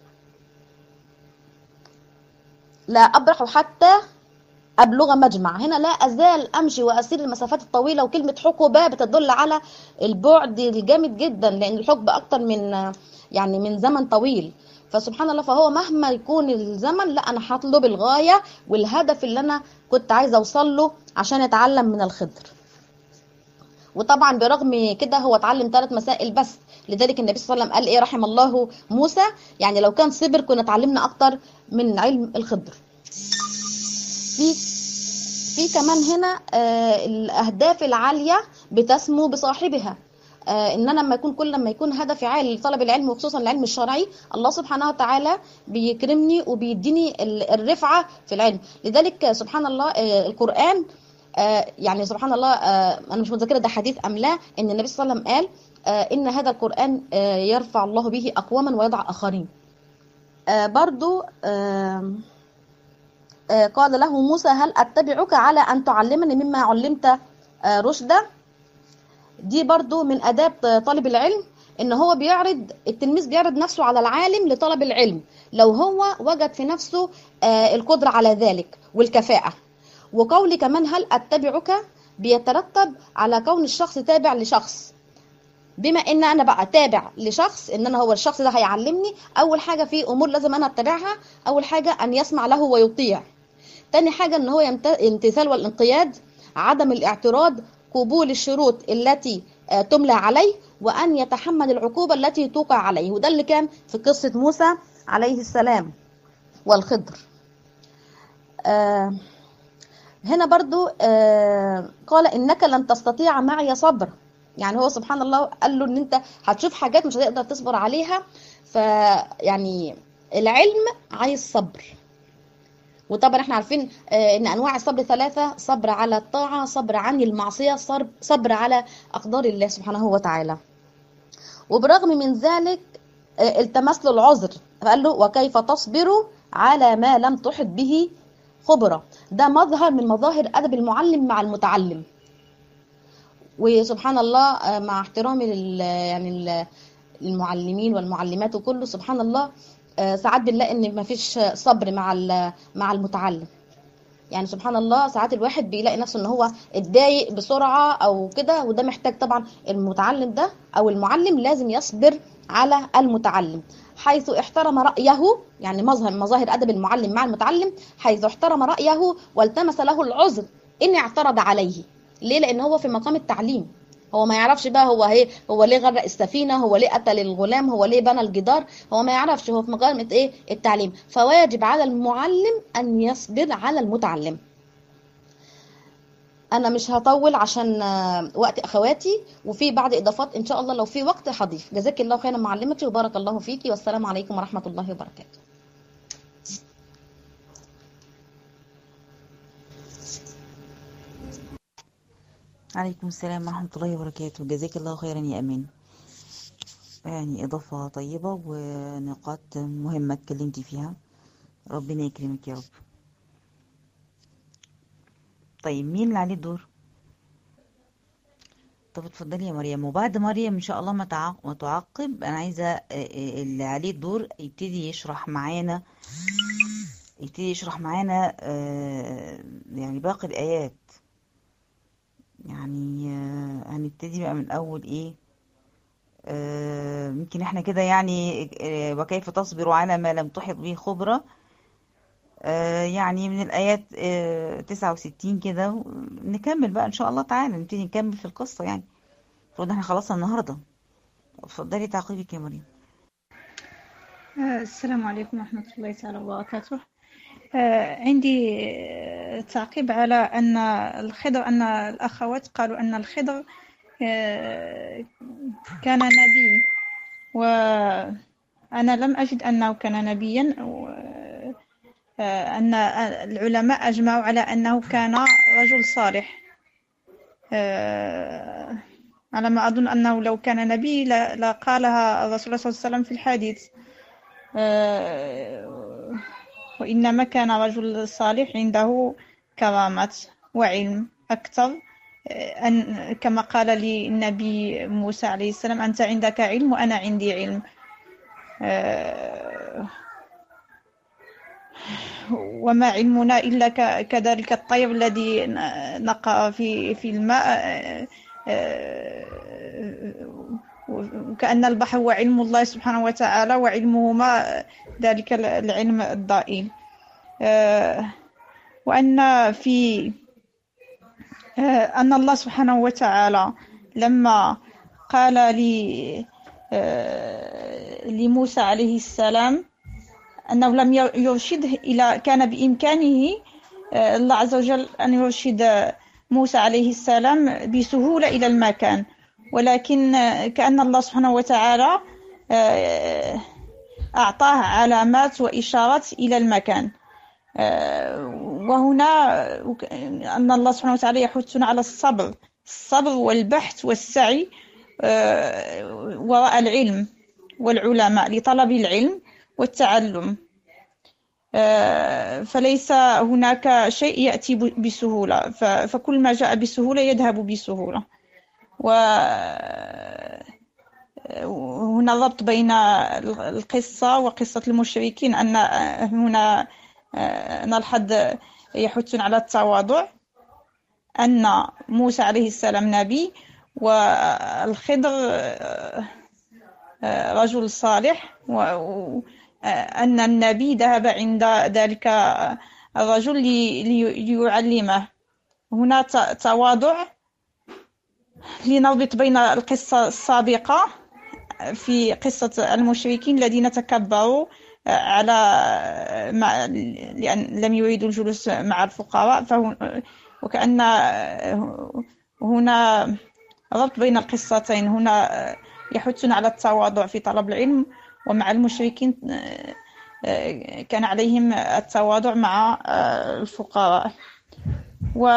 لا أبرح حتى أبلغ مجمع هنا لا أزال أمشي وأسير المسافات الطويلة وكلمة حقبة بتدل على البعد الجامد جدا لأن الحقبة أكتر من يعني من زمن طويل فسبحان الله فهو مهما يكون الزمن لا أنا هطلب الغاية والهدف اللي أنا كنت عايزة أوصل له عشان أتعلم من الخضر وطبعا برغم كده هو اتعلم ثلاث مسائل بس لذلك النبي صلى الله عليه وسلم قال ايه رحم الله موسى يعني لو كان صبر كنا اتعلمنا اكتر من علم الخضر في في كمان هنا آه الاهداف العاليه بتسمو بصاحبها آه ان انا لما يكون كل لما يكون هدفي عالي لطلب العلم وخصوصا العلم الشرعي الله سبحانه وتعالى بيكرمني وبيديني الرفعه في العلم لذلك سبحان الله آه القران آه يعني سبحان الله آه انا مش متذكره ده حديث ام لا ان النبي صلى الله عليه وسلم قال آه ان هذا القران يرفع الله به اقواما ويضع اخرين برضو قال له موسى هل اتبعك على ان تعلمني مما علمت رشدا دي برضو من اداب طالب العلم ان هو بيعرض التلميذ بيعرض نفسه على العالم لطلب العلم لو هو وجد في نفسه القدره على ذلك والكفاءه وقولي كمان هل اتبعك بيترتب على كون الشخص تابع لشخص بما ان انا بقى تابع لشخص ان انا هو الشخص ده هيعلمني اول حاجه في امور لازم انا اتبعها اول حاجه ان يسمع له ويطيع تاني حاجه ان هو امتثال والانقياد عدم الاعتراض قبول الشروط التي تملى عليه وان يتحمل العقوبه التي توقع عليه وده اللي كان في قصه موسى عليه السلام والخضر آه هنا برضو آه قال انك لن تستطيع معي صبر يعني هو سبحان الله قال له ان انت هتشوف حاجات مش هتقدر تصبر عليها فيعني العلم عايز صبر وطبعا احنا عارفين آه ان انواع الصبر ثلاثه صبر على الطاعه صبر عن المعصيه صبر على اقدار الله سبحانه وتعالى وبرغم من ذلك آه التمس له العذر فقال له وكيف تصبر على ما لم تحط به خبرة ده مظهر من مظاهر أدب المعلم مع المتعلم وسبحان الله مع احترامي لل يعني المعلمين والمعلمات وكله سبحان الله ساعات بنلاقي ان مفيش صبر مع مع المتعلم يعني سبحان الله ساعات الواحد بيلاقي نفسه ان هو اتضايق بسرعه او كده وده محتاج طبعا المتعلم ده او المعلم لازم يصبر على المتعلم حيث احترم رأيه يعني مظهر من مظاهر أدب المعلم مع المتعلم حيث احترم رأيه والتمس له العذر إن اعترض عليه ليه لأن هو في مقام التعليم هو ما يعرفش بقى هو هي هو ليه غرق السفينة هو ليه قتل الغلام هو ليه بنى الجدار هو ما يعرفش هو في مقام ايه التعليم فواجب على المعلم أن يصبر على المتعلم انا مش هطول عشان وقت اخواتي وفي بعض اضافات ان شاء الله لو في وقت هضيف جزاك الله خيرا معلمتي وبارك الله فيكي والسلام عليكم ورحمه الله وبركاته عليكم السلام ورحمة الله وبركاته جزاك الله خيرا يا أمان يعني إضافة طيبة ونقاط مهمة اتكلمتي فيها ربنا يكرمك يا رب طيب مين اللي عليه الدور طب اتفضلي يا مريم وبعد مريم ان شاء الله ما تعاق- ما تعقب انا عايزه آه، آه، اللي عليه الدور يبتدي يشرح معانا يبتدي يشرح معانا آه، يعني باقي الايات يعني آه، هنبتدي بقى من اول ايه آه، يمكن احنا كده يعني آه، وكيف تصبر على ما لم تحط به خبرة آه، يعني من الآيات آه، 69 كده نكمل بقى إن شاء الله تعالى نبتدي نكمل في القصة يعني المفروض احنا خلصنا النهاردة اتفضلي تعقيبك يا مريم آه، السلام عليكم ورحمة الله تعالى وبركاته آه، عندي آه، تعقيب على أن الخضر أن الأخوات قالوا أن الخضر آه، كان نبي وأنا لم أجد أنه كان نبيا و- آه، أن العلماء أجمعوا على أنه كان رجل صالح آه، على ما أظن أنه لو كان نبي ل- لقالها الرسول صلى الله عليه وسلم في الحديث آه، وإنما كان رجل صالح عنده كرامات وعلم أكثر أن كما قال للنبي موسى عليه السلام أنت عندك علم وأنا عندي علم آه، وما علمنا إلا كذلك الطير الذي نقع في في الماء آه، كأن البحر هو علم الله سبحانه وتعالى وعلمهما ذلك العلم الضئيل آه، وأن في أن الله سبحانه وتعالى لما قال لي لموسى عليه السلام أنه لم يرشده إلى كان بإمكانه آه، الله عز وجل أن يرشد موسى عليه السلام بسهولة إلى المكان ولكن آه، كأن الله سبحانه وتعالى آه، أعطاه علامات وإشارات إلى المكان وهنا أن الله سبحانه وتعالى يحثنا على الصبر الصبر والبحث والسعي وراء العلم والعلماء لطلب العلم والتعلم آه، فليس هناك شيء يأتي بسهولة فكل ما جاء بسهولة يذهب بسهولة وهنا الربط بين القصة وقصة المشركين أن هنا آه، نلحظ يحث على التواضع أن موسى عليه السلام نبي والخضر آه، رجل صالح أن النبي ذهب عند ذلك الرجل ليعلمه هنا تواضع لنربط بين القصة السابقة في قصة المشركين الذين تكبروا على ما لأن لم يريدوا الجلوس مع الفقراء فهو وكأن هنا ربط بين القصتين هنا يحثنا على التواضع في طلب العلم ومع المشركين آه، آه، كان عليهم التواضع مع آه، الفقراء و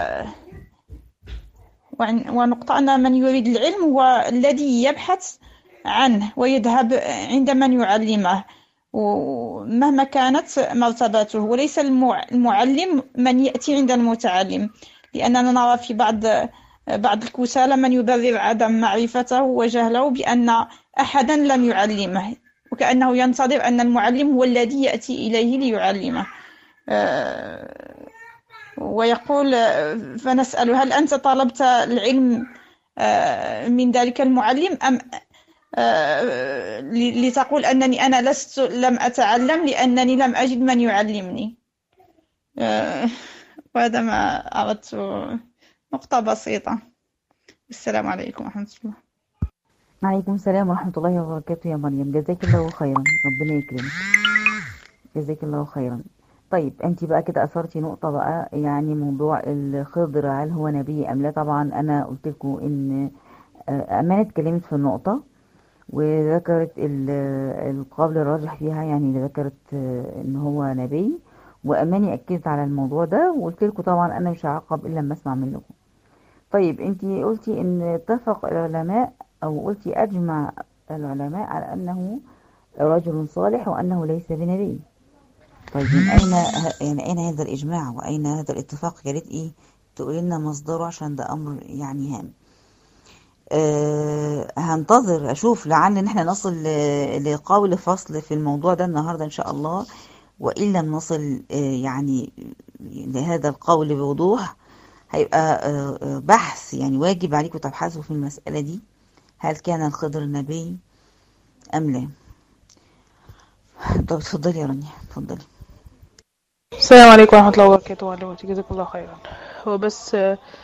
ونقطة أن من يريد العلم هو الذي يبحث عنه ويذهب عند من يعلمه ومهما كانت مرتبته وليس المعلم من يأتي عند المتعلم لأننا نرى في بعض بعض الكسالى من يبرر عدم معرفته وجهله بأن أحدا لم يعلمه وكأنه ينتظر أن المعلم هو الذي يأتي إليه ليعلمه آه، ويقول فنسأل هل أنت طلبت العلم آه، من ذلك المعلم أم آه، لتقول أنني أنا لست لم أتعلم لأنني لم أجد من يعلمني وهذا ما أردت نقطة بسيطة السلام عليكم ورحمة الله عليكم السلام ورحمة الله وبركاته يا مريم جزاك الله خيرا ربنا يكرمك جزاك الله خيرا طيب انت بقى كده اثرتي نقطة بقى يعني موضوع الخضر هل هو نبي ام لا طبعا انا قلت لكم ان آه، امانة اتكلمت في النقطة وذكرت القول الراجح فيها يعني ذكرت آه، ان هو نبي واماني اكدت على الموضوع ده وقلت لكم طبعا انا مش هعقب الا لما اسمع منكم طيب انت قلتي ان اتفق العلماء او قلتي اجمع العلماء على انه رجل صالح وانه ليس بنبي طيب من اين يعني اين هذا الاجماع واين هذا الاتفاق يا ريت ايه تقولي لنا مصدره عشان ده امر يعني هام أه هنتظر اشوف لعل ان احنا نصل لقول فصل في الموضوع ده النهارده ان شاء الله وإن لم نصل آه، يعني لهذا القول بوضوح هيبقى آه، آه، بحث يعني واجب عليكم تبحثوا في المسألة دي هل كان الخضر نبي أم لا طب اتفضلي يا رانيا اتفضلي السلام عليكم ورحمة الله وبركاته وعلى جزاك الله خيرا هو بس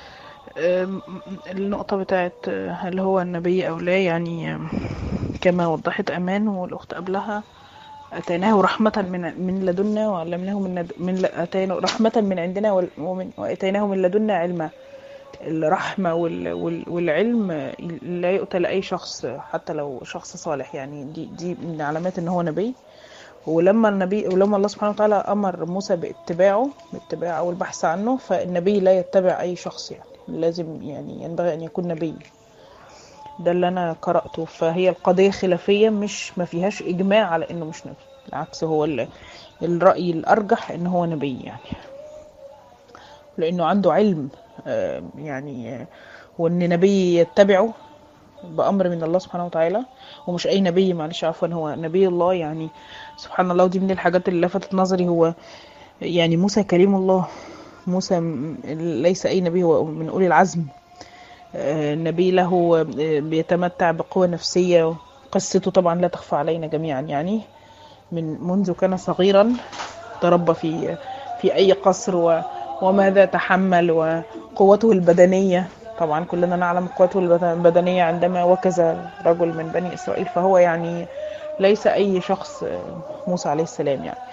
النقطة بتاعت هل هو النبي أو لا يعني كما وضحت أمان والأخت قبلها أتيناه رحمة من من لدنا وعلمناه من من أتينا رحمة من عندنا ومن وأتيناه من لدنا علما الرحمة وال وال والعلم لا يؤتى لأي شخص حتى لو شخص صالح يعني دي دي من علامات إن هو نبي ولما النبي ولما الله سبحانه وتعالى أمر موسى باتباعه باتباع أو البحث عنه فالنبي لا يتبع أي شخص يعني لازم يعني ينبغي أن يكون نبي ده اللي انا قرأته فهي القضية خلافية مش ما فيهاش اجماع على انه مش نبي بالعكس هو الرأي الارجح ان هو نبي يعني لانه عنده علم آه، يعني آه، وان نبي يتبعه بأمر من الله سبحانه وتعالى ومش أي نبي معلش عفوا هو نبي الله يعني سبحان الله ودي من الحاجات اللي لفتت نظري هو يعني موسى كليم الله موسى م- ليس أي نبي هو من أولي العزم آه، نبي له آه، بيتمتع بقوة نفسية قصته طبعا لا تخفى علينا جميعا يعني من منذ كان صغيرا تربى في في أي قصر و وماذا تحمل وقوته البدنية طبعا كلنا نعلم قوته البد- البدنية عندما وكز رجل من بني إسرائيل فهو يعني ليس أي شخص آه، موسى عليه السلام يعني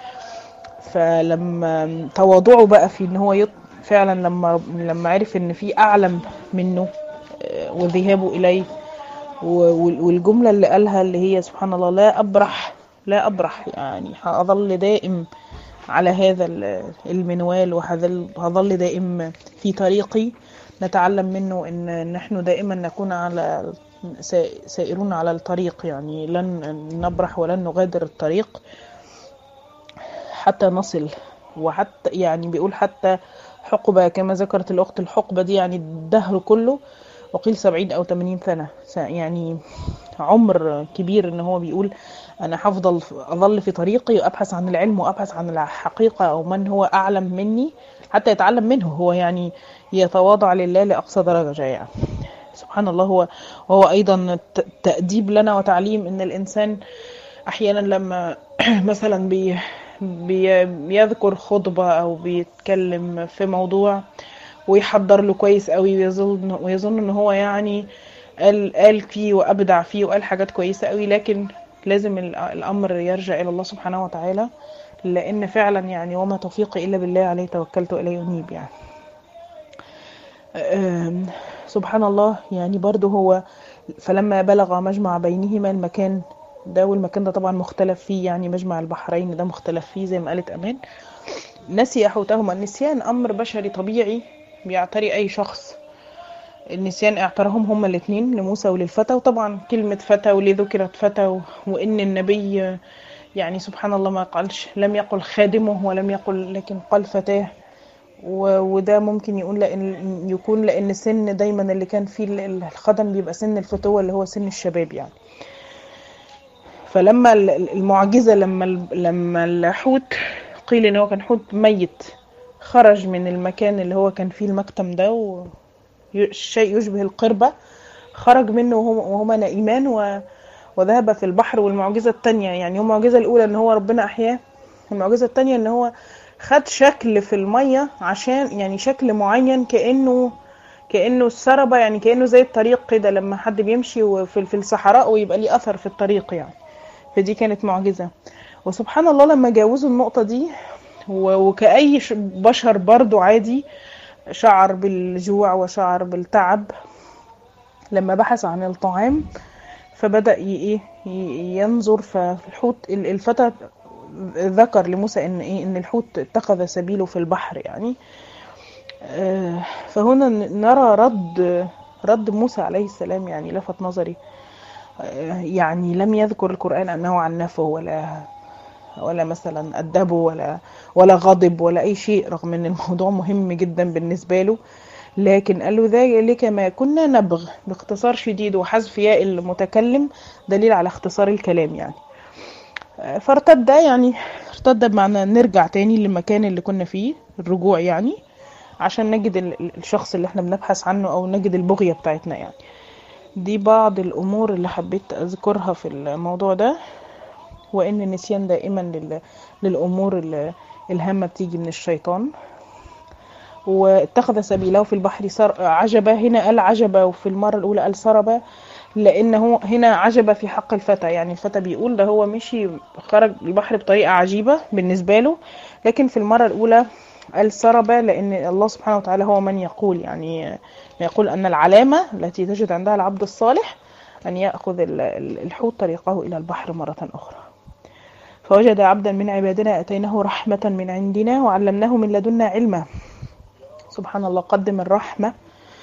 فلما تواضعه بقى في ان هو يط... فعلا لما لما عرف ان في اعلم منه آه، وذهابه اليه و- وال- والجمله اللي قالها اللي هي سبحان الله لا ابرح لا ابرح يعني هظل دائم على هذا ال- المنوال وهظل هظل دائم في طريقي نتعلم منه ان نحن دائما نكون على سا- سائرون على الطريق يعني لن نبرح ولن نغادر الطريق حتى نصل وحتى يعني بيقول حتى حقبة كما ذكرت الأخت الحقبة دي يعني الدهر كله وقيل سبعين أو تمانين سنة س- يعني عمر كبير إن هو بيقول أنا هفضل أظل في طريقي وأبحث عن العلم وأبحث عن الحقيقة أو من هو أعلم مني حتى يتعلم منه هو يعني يتواضع لله لأقصى درجة يعني سبحان الله هو وهو أيضا ت- تأديب لنا وتعليم إن الإنسان أحيانا لما مثلا بي بي بيذكر خطبة أو بيتكلم في موضوع ويحضر له كويس قوي ويظن ويظن ان هو يعني قال قال فيه وابدع فيه وقال حاجات كويسه قوي لكن لازم ال- الامر يرجع الى الله سبحانه وتعالى لان فعلا يعني وما توفيقي الا بالله عليه توكلت واليه انيب يعني أم، سبحان الله يعني برضه هو فلما بلغ مجمع بينهما المكان ده والمكان ده طبعا مختلف فيه يعني مجمع البحرين ده مختلف فيه زي ما قالت امان نسي حوتهما النسيان امر بشري طبيعي بيعتري اي شخص النسيان اعتراهم هما الاثنين لموسى وللفتى وطبعا كلمة فتى وليه ذكرت فتى و- وان النبي يعني سبحان الله ما قالش لم يقل خادمه ولم يقل لكن قال فتاه و- وده ممكن يقول لان يكون لان السن دايما اللي كان فيه ال- الخدم بيبقى سن الفتوة اللي هو سن الشباب يعني فلما ال- ال- المعجزة لما ال- لما الحوت قيل ان هو كان حوت ميت خرج من المكان اللي هو كان فيه المكتم ده و ي- شيء يشبه القربة خرج منه وهم- وهما نائمان و... وذهب في البحر والمعجزة التانية يعني هو المعجزة الأولى إن هو ربنا أحياه المعجزة التانية إن هو خد شكل في المية عشان يعني شكل معين كأنه كأنه السربة يعني كأنه زي الطريق كده لما حد بيمشي وفي في الصحراء ويبقى ليه أثر في الطريق يعني فدي كانت معجزة وسبحان الله لما جاوزوا النقطة دي و- وكأي ش- بشر برضو عادي شعر بالجوع وشعر بالتعب لما بحث عن الطعام فبدأ ي- ايه ي- ينظر فالحوت ال- الفتى ذكر لموسى ان ايه ان الحوت اتخذ سبيله في البحر يعني آه، فهنا ن- نرى رد رد موسى عليه السلام يعني لفت نظري آه، يعني لم يذكر القرآن أنه عنفه ولا ولا مثلا أدبه ولا ولا غضب ولا أي شيء رغم أن الموضوع مهم جدا بالنسبة له لكن قال له ذلك ما كنا نبغ باختصار شديد وحذف ياء المتكلم دليل على اختصار الكلام يعني آه، فارتد يعني ارتد بمعنى نرجع تاني للمكان اللي كنا فيه الرجوع يعني عشان نجد ال- ال- الشخص اللي احنا بنبحث عنه او نجد البغية بتاعتنا يعني دي بعض الامور اللي حبيت اذكرها في الموضوع ده وان النسيان دائما لل... للامور ال- الهامة بتيجي من الشيطان واتخذ سبيله في البحر سر... عجبة هنا قال عجبة وفي المرة الأولى قال سربة لأنه هنا عجبة في حق الفتى يعني الفتى بيقول ده هو مشي خرج البحر بطريقة عجيبة بالنسبة له لكن في المرة الأولى قال سربة لأن الله سبحانه وتعالى هو من يقول يعني يقول أن العلامة التي تجد عندها العبد الصالح أن يأخذ ال- ال- الحوت طريقه إلى البحر مرة أخرى فوجد عبدا من عبادنا أتيناه رحمة من عندنا وعلمناه من لدنا علما سبحان الله قدم الرحمة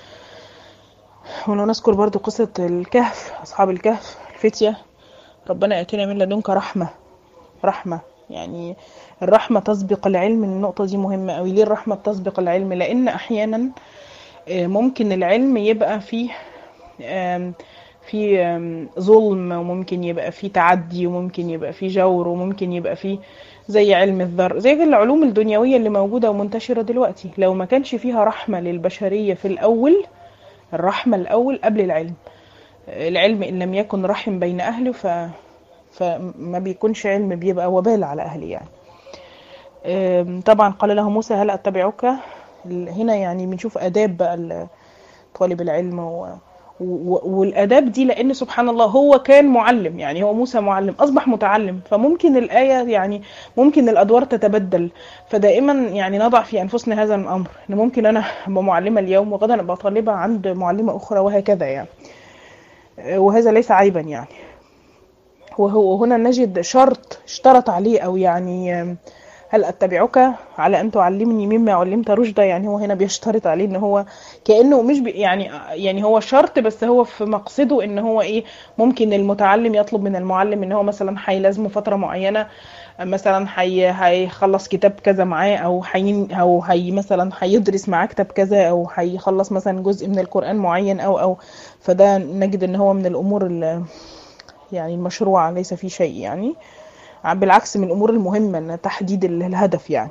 ولو نذكر برضو قصة الكهف أصحاب الكهف الفتية ربنا يأتينا من لدنك رحمة رحمة يعني الرحمة تسبق العلم النقطة دي مهمة أوي ليه الرحمة بتسبق العلم لأن أحيانا آه، ممكن العلم يبقى فيه آم، في آم، ظلم وممكن يبقى فيه تعدي وممكن يبقى فيه جور وممكن يبقى فيه زي علم الذر زي العلوم الدنيوية اللي موجودة ومنتشرة دلوقتي لو ما كانش فيها رحمة للبشرية في الأول الرحمة الأول قبل العلم العلم إن لم يكن رحم بين أهله ف... فما بيكونش علم بيبقى وبال على أهله يعني أم، طبعا قال له موسى هل أتبعك ال- هنا يعني بنشوف آداب بقى ال- طالب العلم و... و... والآداب دي لأن سبحان الله هو كان معلم يعني هو موسى معلم أصبح متعلم فممكن الآية يعني ممكن الأدوار تتبدل فدائما يعني نضع في أنفسنا هذا الأمر إن ممكن أنا أبقى معلمة اليوم وغدا أبقى طالبة عند معلمة أخرى وهكذا يعني وهذا ليس عيبا يعني وهو هنا نجد شرط اشترط عليه او يعني هل اتبعك على ان تعلمني مما علمت رشدا يعني هو هنا بيشترط عليه ان هو كانه مش بي يعني يعني هو شرط بس هو في مقصده ان هو ايه ممكن المتعلم يطلب من المعلم ان هو مثلا هيلازمه فتره معينه مثلا هي هيخلص كتاب كذا معاه او هي او هي مثلا هيدرس معاه كتاب كذا او هيخلص مثلا جزء من القران معين او او فده نجد ان هو من الامور اللي يعني المشروع ليس فيه شيء يعني بالعكس من الامور المهمه ان تحديد ال- الهدف يعني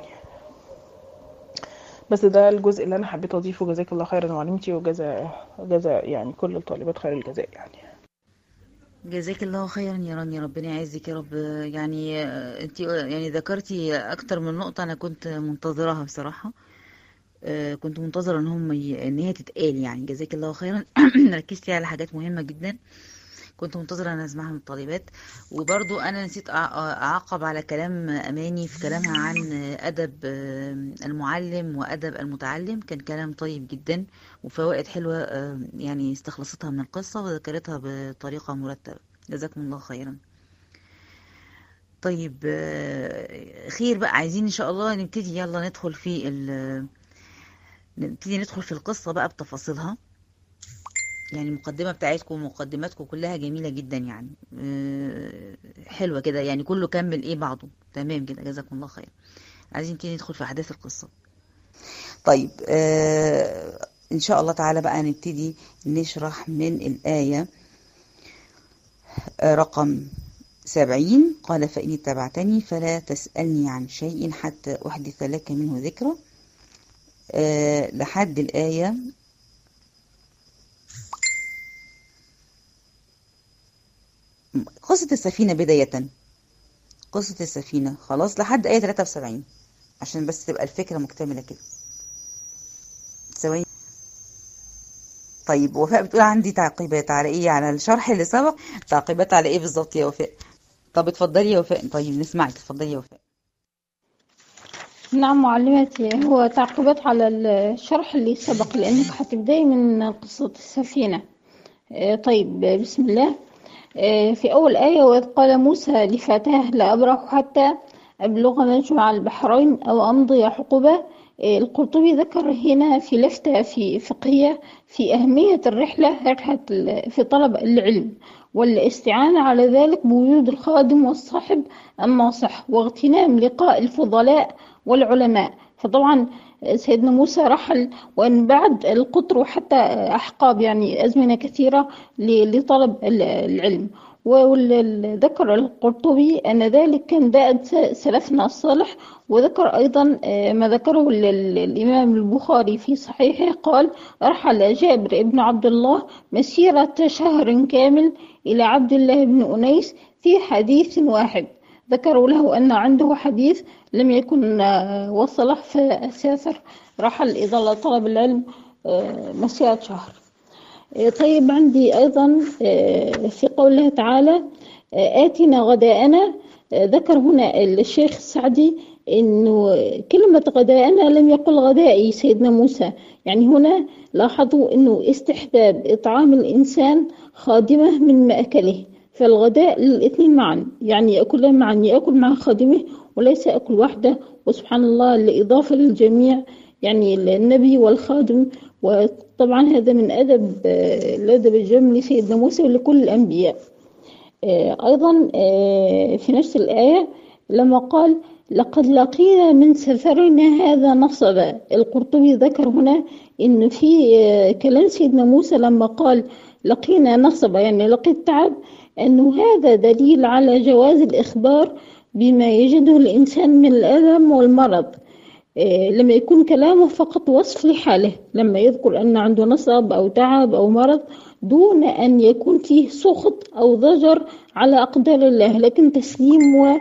بس ده الجزء اللي انا حبيت اضيفه جزاك الله خيرا وعلمتي وجزا جزا يعني كل الطالبات خير الجزاء يعني جزاك الله خيرا يا رانيا ربنا يعزك يا رب يعني انت يعني ذكرتي اكتر من نقطة انا كنت منتظراها بصراحة آه، كنت منتظرة ان هم ي... ان هي تتقال يعني جزاك الله خيرا ركزتي على حاجات مهمة جدا كنت منتظرة ان اسمعها من الطالبات وبرضو انا نسيت أع- اعقب على كلام اماني في كلامها عن ادب آه، المعلم وادب المتعلم كان كلام طيب جدا وفوائد حلوة آه، يعني استخلصتها من القصة وذكرتها بطريقة مرتبة جزاكم الله خيرا طيب آه، خير بقى عايزين ان شاء الله نبتدي يلا ندخل في ال نبتدي ندخل في القصة بقى بتفاصيلها يعني المقدمة بتاعتكم ومقدماتكم كلها جميلة جدا يعني آه، حلوة كده يعني كله كمل ايه بعضه تمام كده جزاكم الله خير عايزين نبتدي ندخل في أحداث القصة طيب آه إن شاء الله تعالى بقى نبتدي نشرح من الآية آه، رقم سبعين قال فإن اتبعتني فلا تسألني عن شيء حتى أحدث لك منه ذكرى آه لحد الآية قصة السفينة بداية قصة السفينة خلاص لحد آية 73 عشان بس تبقى الفكرة مكتملة كده ثواني طيب وفاء بتقول عندي تعقيبات على ايه على الشرح اللي سبق تعقيبات على ايه بالظبط يا وفاء طب اتفضلي يا وفاء طيب نسمعك اتفضلي يا وفاء نعم معلمتي هو تعقيبات على الشرح اللي سبق لأنك هتبدأي من قصة السفينة آه، طيب آه، بسم الله آه، في أول آية وإذ قال موسى لفتاه لا أبرح حتى أبلغ مجمع البحرين أو أمضي حقبة آه، القرطبي ذكر هنا في لفتة في فقهية في أهمية الرحلة رحلة ال- في طلب العلم والاستعانة على ذلك بوجود الخادم والصاحب الناصح واغتنام لقاء الفضلاء والعلماء فطبعا سيدنا موسى رحل وان بعد القطر وحتى احقاب يعني ازمنه كثيره ل- لطلب ال- العلم وذكر القرطبي ان ذلك كان داء سلفنا الصالح وذكر ايضا آه، ما ذكره ال- ال- الامام البخاري في صحيحه قال رحل جابر بن عبد الله مسيره شهر كامل الى عبد الله بن انيس في حديث واحد ذكروا له أن عنده حديث لم يكن آه، وصله فسافر رحل إذا طلب العلم آه، مسيرة شهر آه، طيب عندي أيضا آه، في قوله تعالى آه، آتنا غداءنا آه، ذكر هنا الشيخ السعدي انه كلمة غداءنا لم يقل غدائي سيدنا موسى يعني هنا لاحظوا انه استحباب اطعام الانسان خادمه من مأكله فالغداء للاثنين معا يعني يأكلان معا يأكل مع خادمه وليس يأكل وحده وسبحان الله الإضافة للجميع يعني النبي والخادم وطبعا هذا من أدب آه، الأدب الجم لسيدنا موسى ولكل الأنبياء آه، أيضا آه، في نفس الآية لما قال لقد لقينا من سفرنا هذا نصبا القرطبي ذكر هنا إن في آه، كلام سيدنا موسى لما قال لقينا نصبا يعني لقيت تعب أنه هذا دليل على جواز الإخبار بما يجده الإنسان من الألم والمرض آه، لما يكون كلامه فقط وصف لحاله لما يذكر أن عنده نصب أو تعب أو مرض دون أن يكون فيه سخط أو ضجر على أقدار الله لكن تسليم و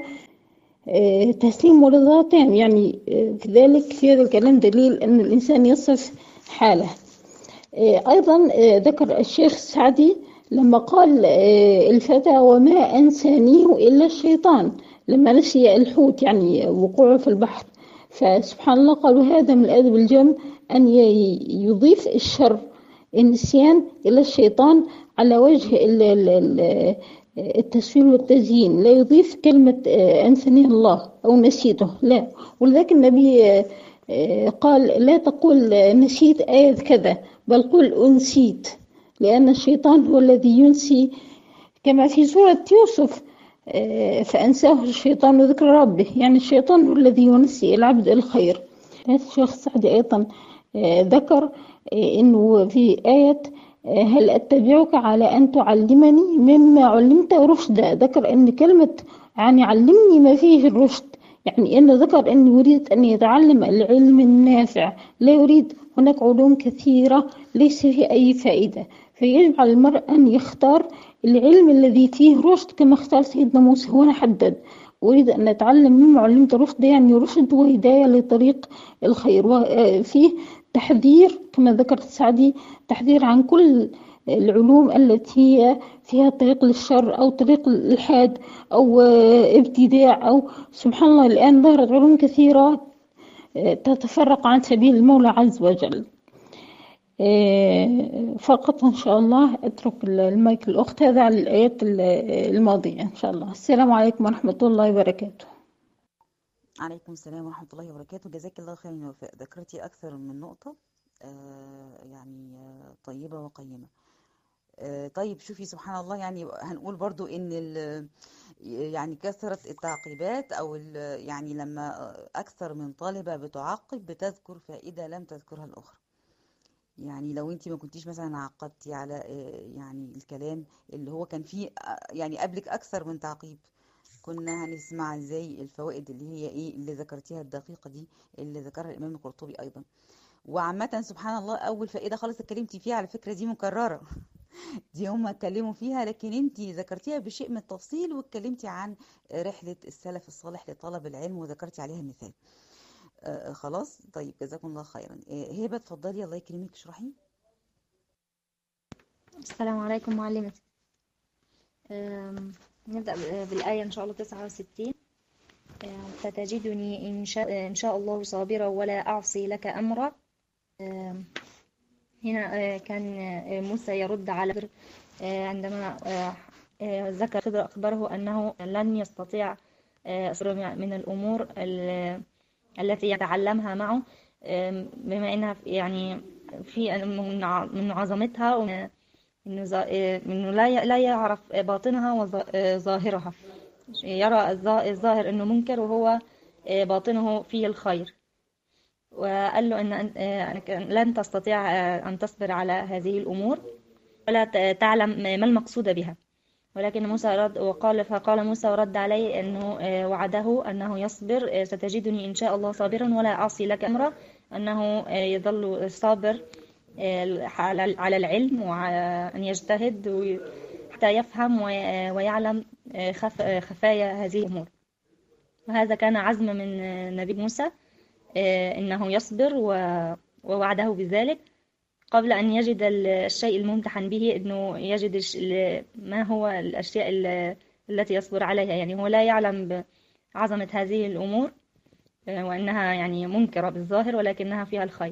آه، تسليم ورضا تام يعني آه، في ذلك في هذا الكلام دليل أن الإنسان يصف حاله آه، أيضا آه، ذكر الشيخ السعدي لما قال آه، الفتى وما أنسانيه إلا الشيطان لما نسي الحوت يعني وقوعه في البحر فسبحان الله قالوا هذا من الأدب الجم أن ي- يضيف الشر النسيان إلى الشيطان على وجه ال- ال- ال- التسويل والتزيين لا يضيف كلمة آه، أنسانيه الله أو نسيته لا ولذلك النبي آه، آه، قال لا تقول آه، نسيت آية كذا بل قل أنسيت لأن الشيطان هو الذي ينسي كما في سورة يوسف آه، فأنساه الشيطان ذكر ربه يعني الشيطان هو الذي ينسي العبد الخير هذا الشيخ سعدي أيضا آه، ذكر آه، أنه في آية آه، هل أتبعك على أن تعلمني مما علمت رشدا ذكر أن كلمة يعني علمني ما فيه الرشد يعني أنه ذكر أنه يريد أن يتعلم العلم النافع لا يريد هناك علوم كثيرة ليس فيه أي فائدة فيجب على المرء أن يختار العلم الذي فيه رشد كما اختار سيدنا موسى هنا حدد أريد أن أتعلم مما علمت رشد يعني رشد وهداية لطريق الخير وفيه تحذير كما ذكر السعدي تحذير عن كل العلوم التي هي فيها طريق للشر أو طريق الإلحاد أو ابتداع أو سبحان الله الآن ظهرت علوم كثيرة تتفرق عن سبيل المولى عز وجل فقط إن شاء الله أترك المايك للأخت هذا على الآيات الماضية إن شاء الله السلام عليكم ورحمة الله وبركاته عليكم السلام ورحمة الله وبركاته جزاك الله خيرا يا وفاء ذكرتي أكثر من نقطة آه يعني آه طيبة وقيمة آه طيب شوفي سبحان الله يعني هنقول برضو إن يعني كثرة التعقيبات أو يعني لما أكثر من طالبة بتعقب بتذكر فائدة لم تذكرها الأخرى يعني لو انت ما كنتيش مثلا عقبتي على يعني الكلام اللي هو كان فيه يعني قبلك اكثر من تعقيب كنا هنسمع ازاي الفوائد اللي هي ايه اللي ذكرتيها الدقيقة دي اللي ذكرها الامام القرطبي ايضا وعامة سبحان الله اول فائدة خالص اتكلمتي فيها على فكرة دي مكررة دي هم اتكلموا فيها لكن انت ذكرتيها بشيء من التفصيل واتكلمتي عن رحلة السلف الصالح لطلب العلم وذكرتي عليها المثال آه خلاص طيب جزاكم الله خيرا آه هبه اتفضلي الله يكرمك اشرحي السلام عليكم معلمتي نبدأ بالآية إن شاء الله 69 فتجدني إن شاء, إن شاء الله صابرا ولا أعصي لك أمرا هنا كان موسى يرد على عندما ذكر خضر أخبره أنه لن يستطيع من الأمور التي يتعلمها معه بما انها يعني في من عظمتها ومن انه لا لا يعرف باطنها وظاهرها يرى الظاهر انه منكر وهو باطنه فيه الخير وقال له ان لن تستطيع ان تصبر على هذه الامور ولا تعلم ما المقصود بها ولكن موسى رد وقال فقال موسى ورد عليه أنه وعده أنه يصبر ستجدني إن شاء الله صابرا ولا أعصي لك أمرا أنه يظل صابر على العلم وأن يجتهد حتى يفهم ويعلم خفايا هذه الأمور وهذا كان عزم من نبي موسى أنه يصبر ووعده بذلك قبل أن يجد الشيء الممتحن به أنه يجد ما هو الأشياء التي يصبر عليها يعني هو لا يعلم بعظمة هذه الأمور وأنها يعني منكرة بالظاهر ولكنها فيها الخير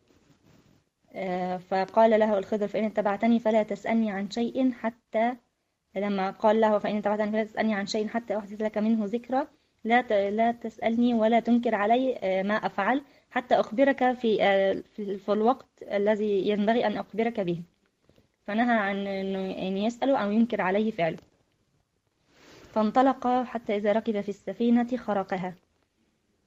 فقال له الخضر فإن اتبعتني فلا تسألني عن شيء حتى لما قال له فإن اتبعتني فلا تسألني عن شيء حتى أحدث لك منه ذكرى لا لا تسألني ولا تنكر علي ما أفعل حتى أخبرك في في الوقت الذي ينبغي أن أخبرك به فنهى عن أن يسأله أو ينكر عليه فعله فانطلق حتى إذا ركب في السفينة خرقها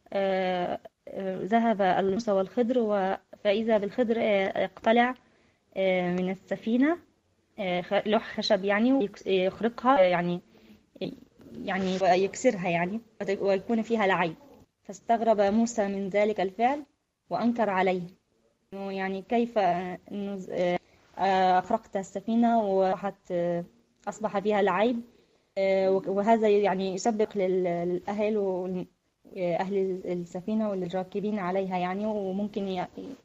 آه، آه، ذهب موسى والخضر و- فإذا بالخضر آه، يقتلع آه، من السفينة آه، خ- لوح خشب يعني ويخرقها آه، يعني يعني ويكسرها يعني وت- ويكون فيها لعيب فاستغرب موسى من ذلك الفعل وأنكر عليه إنه يعني كيف آه، إنه ز- آه، آه، أخرقت السفينة وراحت آه، أصبح فيها لعيب آه، وك- وهذا يعني يسبق لل- للأهل وال- أهل السفينة والراكبين عليها يعني وممكن ي-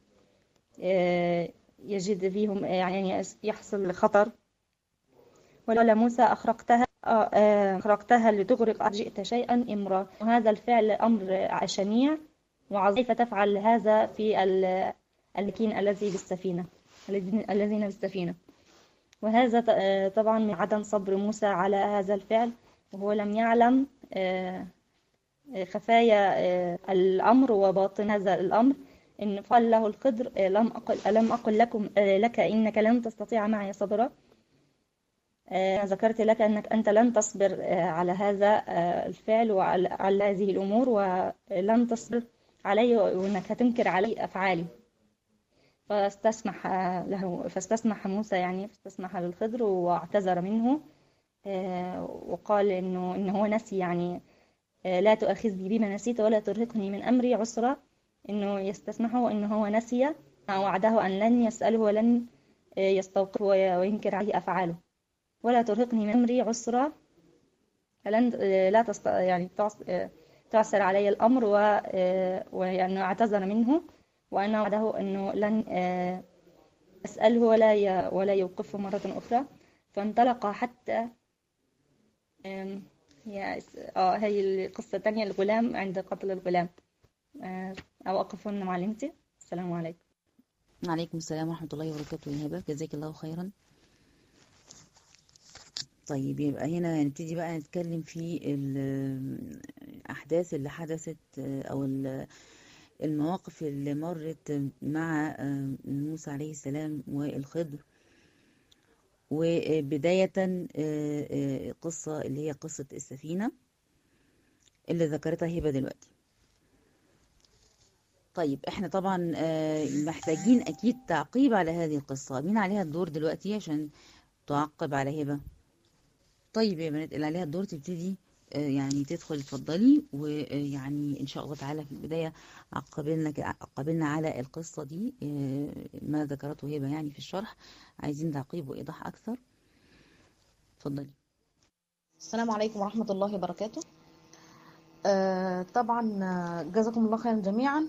آه، يجد فيهم يعني يحصل خطر ولولا موسى أخرقتها آه، آه، أخرقتها لتغرق جئت شيئا إمرا وهذا الفعل أمر شنيع وعظيم كيف تفعل هذا في ال- المكين الذي بالسفينة الذين الذين بالسفينة وهذا ط- آه، طبعا من عدم صبر موسى على هذا الفعل وهو لم يعلم آه، آه، خفايا آه، الأمر وباطن هذا الأمر إن قال له الخضر آه، لم أقل ألم أقل لكم آه، لك إنك لن تستطيع معي صبرا آه، ذكرت لك أنك أنت لن تصبر آه، على هذا آه، الفعل وعلى على هذه الأمور ولن تصبر علي وأنك هتنكر علي أفعالي فاستسمح آه، له فاستسمح موسى يعني فاستسمح للخضر واعتذر منه آه، وقال إنه إنه هو نسي يعني آه، لا تؤاخذني بما نسيت ولا ترهقني من أمري عسرا إنه يستسمحه إنه هو نسي مع وعده أن لن يسأله ولن آه، يستوقفه وي- وينكر عليه أفعاله ولا ترهقني من أمري عسرا فلن آه، لا تست... يعني تعس- آه، تعسر علي الأمر و... آه، وأنه اعتذر منه وأن وعده أنه لن آه، أسأله ولا ي... ولا يوقفه مرة أخرى فانطلق حتى آم، هي اس- اه هي القصة الثانية الغلام عند قتل الغلام آه، أو أقف هنا معلمتي السلام عليكم عليكم السلام ورحمة الله وبركاته يا هبة جزاك الله خيرا طيب يبقى هنا نبتدي بقى نتكلم في ال- الأحداث اللي حدثت آه، أو ال- المواقف اللي مرت مع آه، موسى عليه السلام والخضر وبداية آه، آه، قصة اللي هي قصة السفينة اللي ذكرتها هبة دلوقتي طيب احنا طبعا آه، محتاجين اكيد تعقيب على هذه القصة مين عليها الدور دلوقتي عشان تعقب على هبة طيب يا بنات اللي عليها الدور تبتدي آه، يعني تدخل اتفضلي ويعني ان شاء الله تعالى في البداية عقبلنا عقبلنا على القصة دي آه، ما ذكرته هبة يعني في الشرح عايزين تعقيب وايضاح اكثر اتفضلي السلام عليكم ورحمة الله وبركاته آه طبعا آه، جزاكم الله خيرا جميعا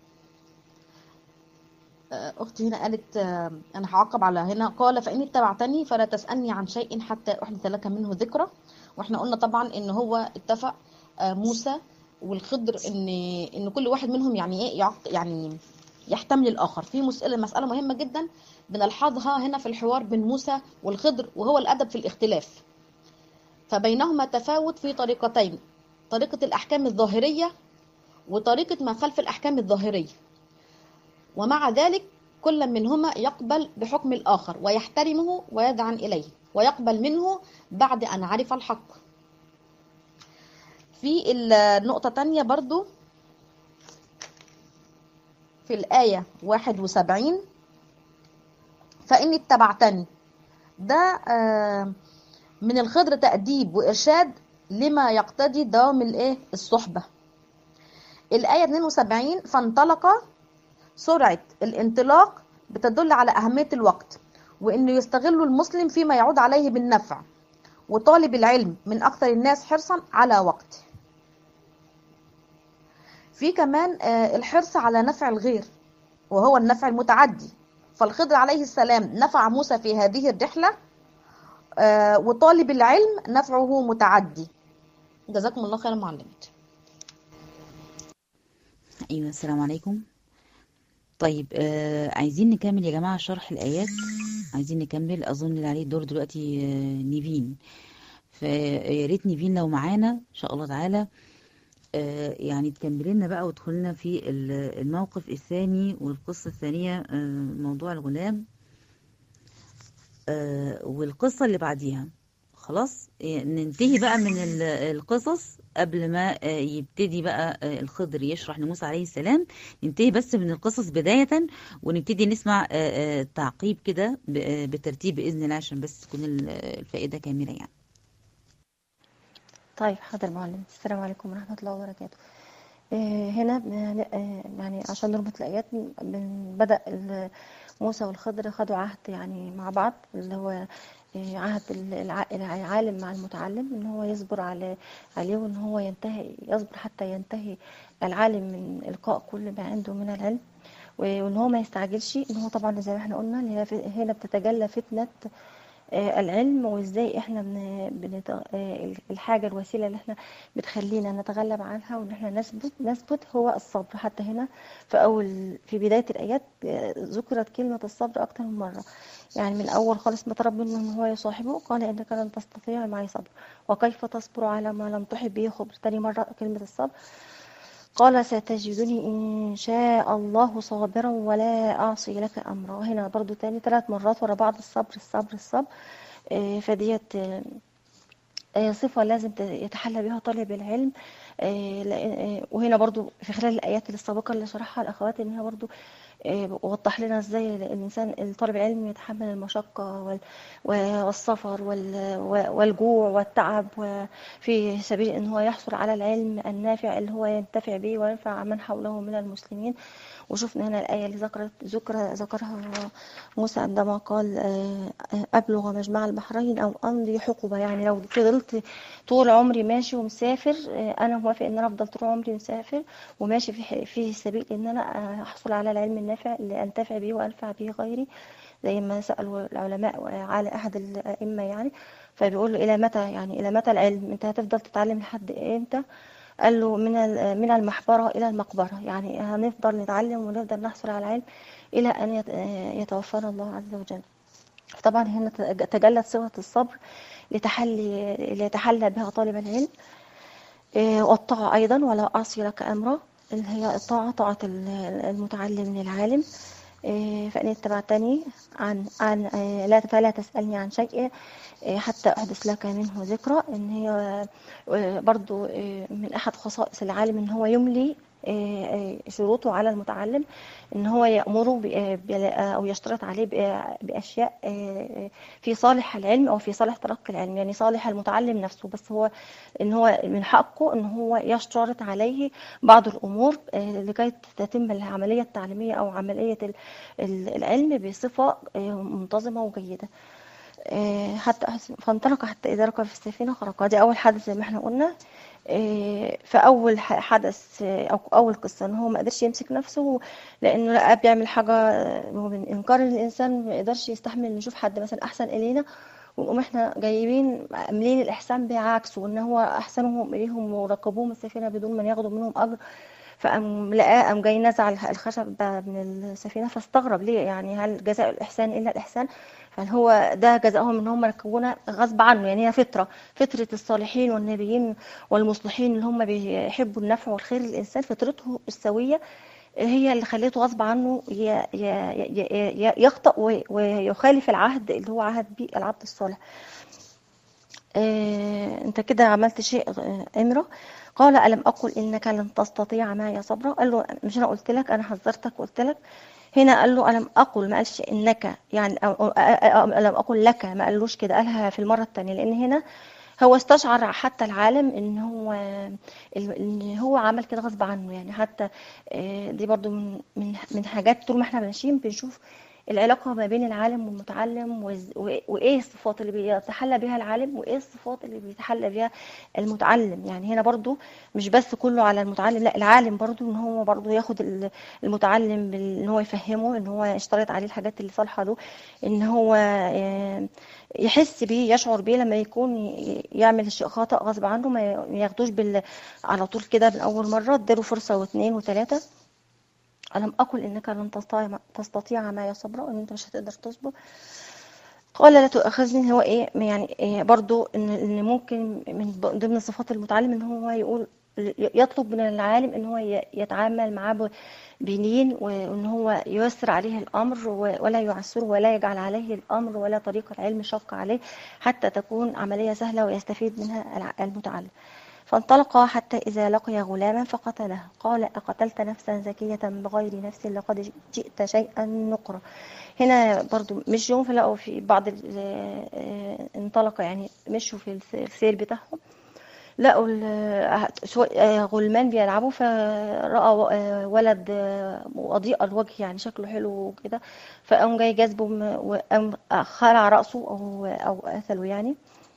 آه، أختي هنا قالت آه، أنا هعقب على هنا قال فإن اتبعتني فلا تسألني عن شيء حتى أحدث لك منه ذكرى وإحنا قلنا طبعا إن هو اتفق آه، موسى والخضر إن إن كل واحد منهم يعني إيه يعق يعني يحتمل الآخر في مسألة مسألة مهمة جدا بنلحظها هنا في الحوار بين موسى والخضر وهو الأدب في الاختلاف فبينهما تفاوت في طريقتين طريقة الأحكام الظاهرية وطريقة ما خلف الأحكام الظاهرية ومع ذلك كل منهما يقبل بحكم الآخر ويحترمه ويدعن إليه ويقبل منه بعد أن عرف الحق في النقطة تانية برضو في الآية 71 فإن اتبعتني ده آه، من الخضر تأديب وإرشاد لما يقتضي دوام الإيه الصحبة الآية 72 فانطلق سرعة الانطلاق بتدل على أهمية الوقت وإنه يستغل المسلم فيما يعود عليه بالنفع وطالب العلم من أكثر الناس حرصا على وقته في كمان آه، الحرص على نفع الغير وهو النفع المتعدي فالخضر عليه السلام نفع موسى في هذه الرحلة آه، وطالب العلم نفعه متعدي جزاكم الله خيرا معلمتي ايوه السلام عليكم طيب آه عايزين نكمل يا جماعة شرح الآيات عايزين نكمل أظن اللي عليه الدور دلوقتي آه نيفين فيا ريت نيفين لو معانا إن شاء الله تعالى آه يعني تكملي لنا بقى وتدخلنا في ال- الموقف الثاني والقصة الثانية آه موضوع الغلام آه والقصة اللي بعديها خلاص إيه، ننتهي بقى من ال- القصص قبل ما آه، يبتدي بقى آه، الخضر يشرح لموسى عليه السلام ننتهي بس من القصص بداية ونبتدي نسمع آه، آه، تعقيب كده ب- آه، بالترتيب بإذن الله عشان بس تكون ال- الفائدة كاملة يعني طيب حاضر معلم السلام عليكم ورحمة الله وبركاته آه، هنا بن- آه، يعني عشان نربط الآيات من بدأ ال- موسى والخضر خدوا عهد يعني مع بعض اللي هو آه، عهد ال- الع- العالم مع المتعلم ان هو يصبر على عليه وان هو ينتهي يصبر حتى ينتهي العالم من إلقاء كل ما عنده من العلم وان هو ما يستعجلش ان هو طبعا زي ما احنا قلنا اللي هي في- هنا بتتجلى فتنة آه، العلم وازاي احنا بن... بنت... آه، الحاجة الوسيلة اللي احنا بتخلينا نتغلب عنها وان احنا نثبت نثبت هو الصبر حتى هنا في اول في بداية الآيات آه، ذكرت كلمة الصبر أكتر من مرة يعني من أول خالص ما طلب منه ان هو يصاحبه قال إنك لن تستطيع معي صبر وكيف تصبر على ما لم تحب به خبر تاني مرة كلمة الصبر قال ستجدني إن شاء الله صابرا ولا أعصي لك أمرا هنا برضو تاني ثلاث مرات ورا بعض الصبر الصبر الصبر آه، فديت آه، آه، صفة لازم ت- يتحلى بها طالب العلم آه، لأن- آه، وهنا برضو في خلال الآيات السابقة اللي شرحها الأخوات إن هي برضو آه، وضح لنا ازاي الانسان الطالب العلم يتحمل المشقه وال- والسفر وال- والجوع والتعب في سبيل ان هو يحصل على العلم النافع اللي هو ينتفع به وينفع من حوله من المسلمين وشفنا هنا الآية اللي ذكرت ذكر ذكرها موسى عندما قال آه، آه، أبلغ مجمع البحرين أو أمضي حقبة يعني لو فضلت طول عمري ماشي ومسافر آه، أنا موافق إن أنا أفضل طول عمري مسافر وماشي في ح- في سبيل إن أنا آه، أحصل على العلم النافع اللي أنتفع به وأنفع به غيري زي ما سألوا العلماء على أحد الأئمة يعني فبيقول له إلى متى يعني إلى متى العلم أنت هتفضل تتعلم لحد إمتى قال له من ال- من المحبرة إلى المقبرة يعني هنفضل نتعلم ونفضل نحصل على العلم إلى أن يت- يتوفانا الله عز وجل طبعا هنا تج- تجلت صفة الصبر لتحلي ليتحلى بها طالب العلم إيه، والطاعة أيضا ولا أعصي لك أمرا اللي هي الطاعة طاعة ال- المتعلم للعالم إيه، فإن اتبعتني عن عن إيه، لا فلا تسألني عن شيء إيه، حتى أحدث لك منه ذكرى إن هي آه، برضو آه، من أحد خصائص العالم إن هو يملي آه، آه، شروطه على المتعلم إن هو يأمره ب- آه، بلا- أو يشترط عليه ب- بأشياء آه، في صالح العلم أو في صالح تلقي العلم يعني صالح المتعلم نفسه بس هو إن هو من حقه إن هو يشترط عليه بعض الأمور آه، لكي تتم العملية التعليمية أو عملية ال- ال- العلم بصفة آه، منتظمة وجيدة آه، حتى فانطلق حتى إذا ركب في السفينة خرق دي أول حدث زي ما احنا قلنا آه، فأول ح- حدث آه، أو أول قصة إن هو ما قدرش يمسك نفسه لأنه لقى بيعمل حاجة آه، هو من إنكار إن الإنسان ما يقدرش يستحمل إن يشوف حد مثلا أحسن إلينا ونقوم احنا جايبين عاملين الإحسان بعكسه إن هو أحسنهم إليهم وركبوهم السفينة بدون ما ياخدوا منهم أجر فقام لقاه قام جاي نزع الخشب ده من السفينة فاستغرب ليه يعني هل جزاء الإحسان إلا الإحسان فهو ده جزاؤهم ان هم ركبونا غصب عنه يعني هي فطره فطره الصالحين والنبيين والمصلحين اللي هم بيحبوا النفع والخير للانسان فطرته السويه هي اللي خليته غصب عنه ي- ي- ي- ي- يخطأ وي- ويخالف العهد اللي هو عهد بيه العبد الصالح آه، انت كده عملت شيء آه، امرة قال ألم أقل إنك لن تستطيع معي صبرا قال له مش أنا قلت لك أنا حذرتك وقلت لك هنا قال له ألم أقل ما قالش إنك يعني أو أو- أو- ألم أقل لك ما قالوش كده قالها في المرة التانية لأن هنا هو استشعر حتى العالم ان هو ان هو عمل كده غصب عنه يعني حتى آه، دي برضو من من من حاجات طول ما احنا ماشيين بنشوف العلاقة ما بين العالم والمتعلم وإز- وإيه وإيه الصفات اللي بيتحلى بها العالم وإيه الصفات اللي بيتحلى بها المتعلم يعني هنا برضو مش بس كله على المتعلم لا العالم برضو ان هو برضو ياخد ال- المتعلم بال- ان هو يفهمه ان هو يشترط عليه الحاجات اللي صالحة له ان هو آه، يحس بيه يشعر بيه لما يكون ي- يعمل الشيء خطأ غصب عنه ما ياخدوش بال على طول كده من أول مرة اديله فرصة واثنين وثلاثة ألم أقل إنك لن تستطيع تستطيع معي صبرا إن أنت مش هتقدر تصبر قال لا تؤاخذني هو إيه يعني إيه برضو إن إن ممكن من ضمن صفات المتعلم إن هو يقول يطلب من العالم ان هو ي- يتعامل معاه ب- بلين وان هو ييسر عليه الامر و- ولا يعسره ولا يجعل عليه الامر ولا طريق العلم شق عليه حتى تكون عملية سهلة ويستفيد منها الع- المتعلم فانطلقا حتى إذا لقي غلاما فقتله قال أقتلت نفسا زكية بغير نفس لقد جئت شيئا نقرا هنا برضو مشوا فلقوا في بعض ال- آه، انطلق يعني مشوا في الس- السير بتاعهم لقوا ال- شو- آه، غلمان بيلعبوا فرأى و- آه، ولد آه، وضيء الوجه يعني شكله حلو وكده فقام جاي جاذبه م- وقام خلع رأسه أو أو قتله يعني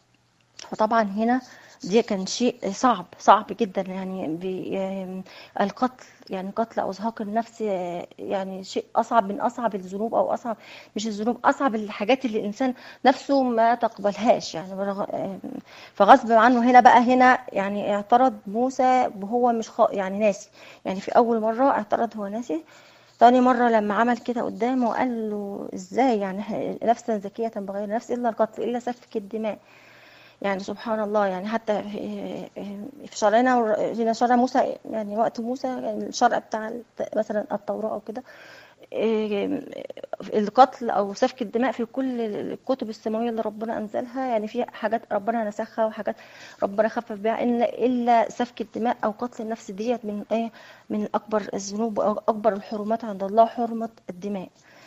فطبعا هنا دي كان شيء صعب صعب جدا يعني بي- آم، القتل يعني قتل او ازهاق النفس آه، يعني شيء اصعب من اصعب الذنوب او اصعب مش الذنوب اصعب الحاجات اللي الانسان نفسه ما تقبلهاش يعني برغ- آم، فغصب عنه هنا بقى هنا يعني اعترض موسى وهو مش خا يعني ناسي يعني في اول مره اعترض هو ناسي تاني مرة لما عمل كده قدامه وقال له ازاي يعني إحنا نفسا زكية بغير نفس إلا القتل إلا سفك الدماء يعني سبحان الله يعني حتى في في شرعنا هنا شرع موسى يعني وقت موسى يعني الشرع بتاع الت- مثلا التوراة أو كده إيه، القتل أو سفك الدماء في كل الكتب السماوية اللي ربنا أنزلها يعني في حاجات ربنا نسخها وحاجات ربنا خفف بها إلا إلا سفك الدماء أو قتل النفس ديت من إيه من أكبر الذنوب أو أكبر الحرمات عند الله حرمة الدماء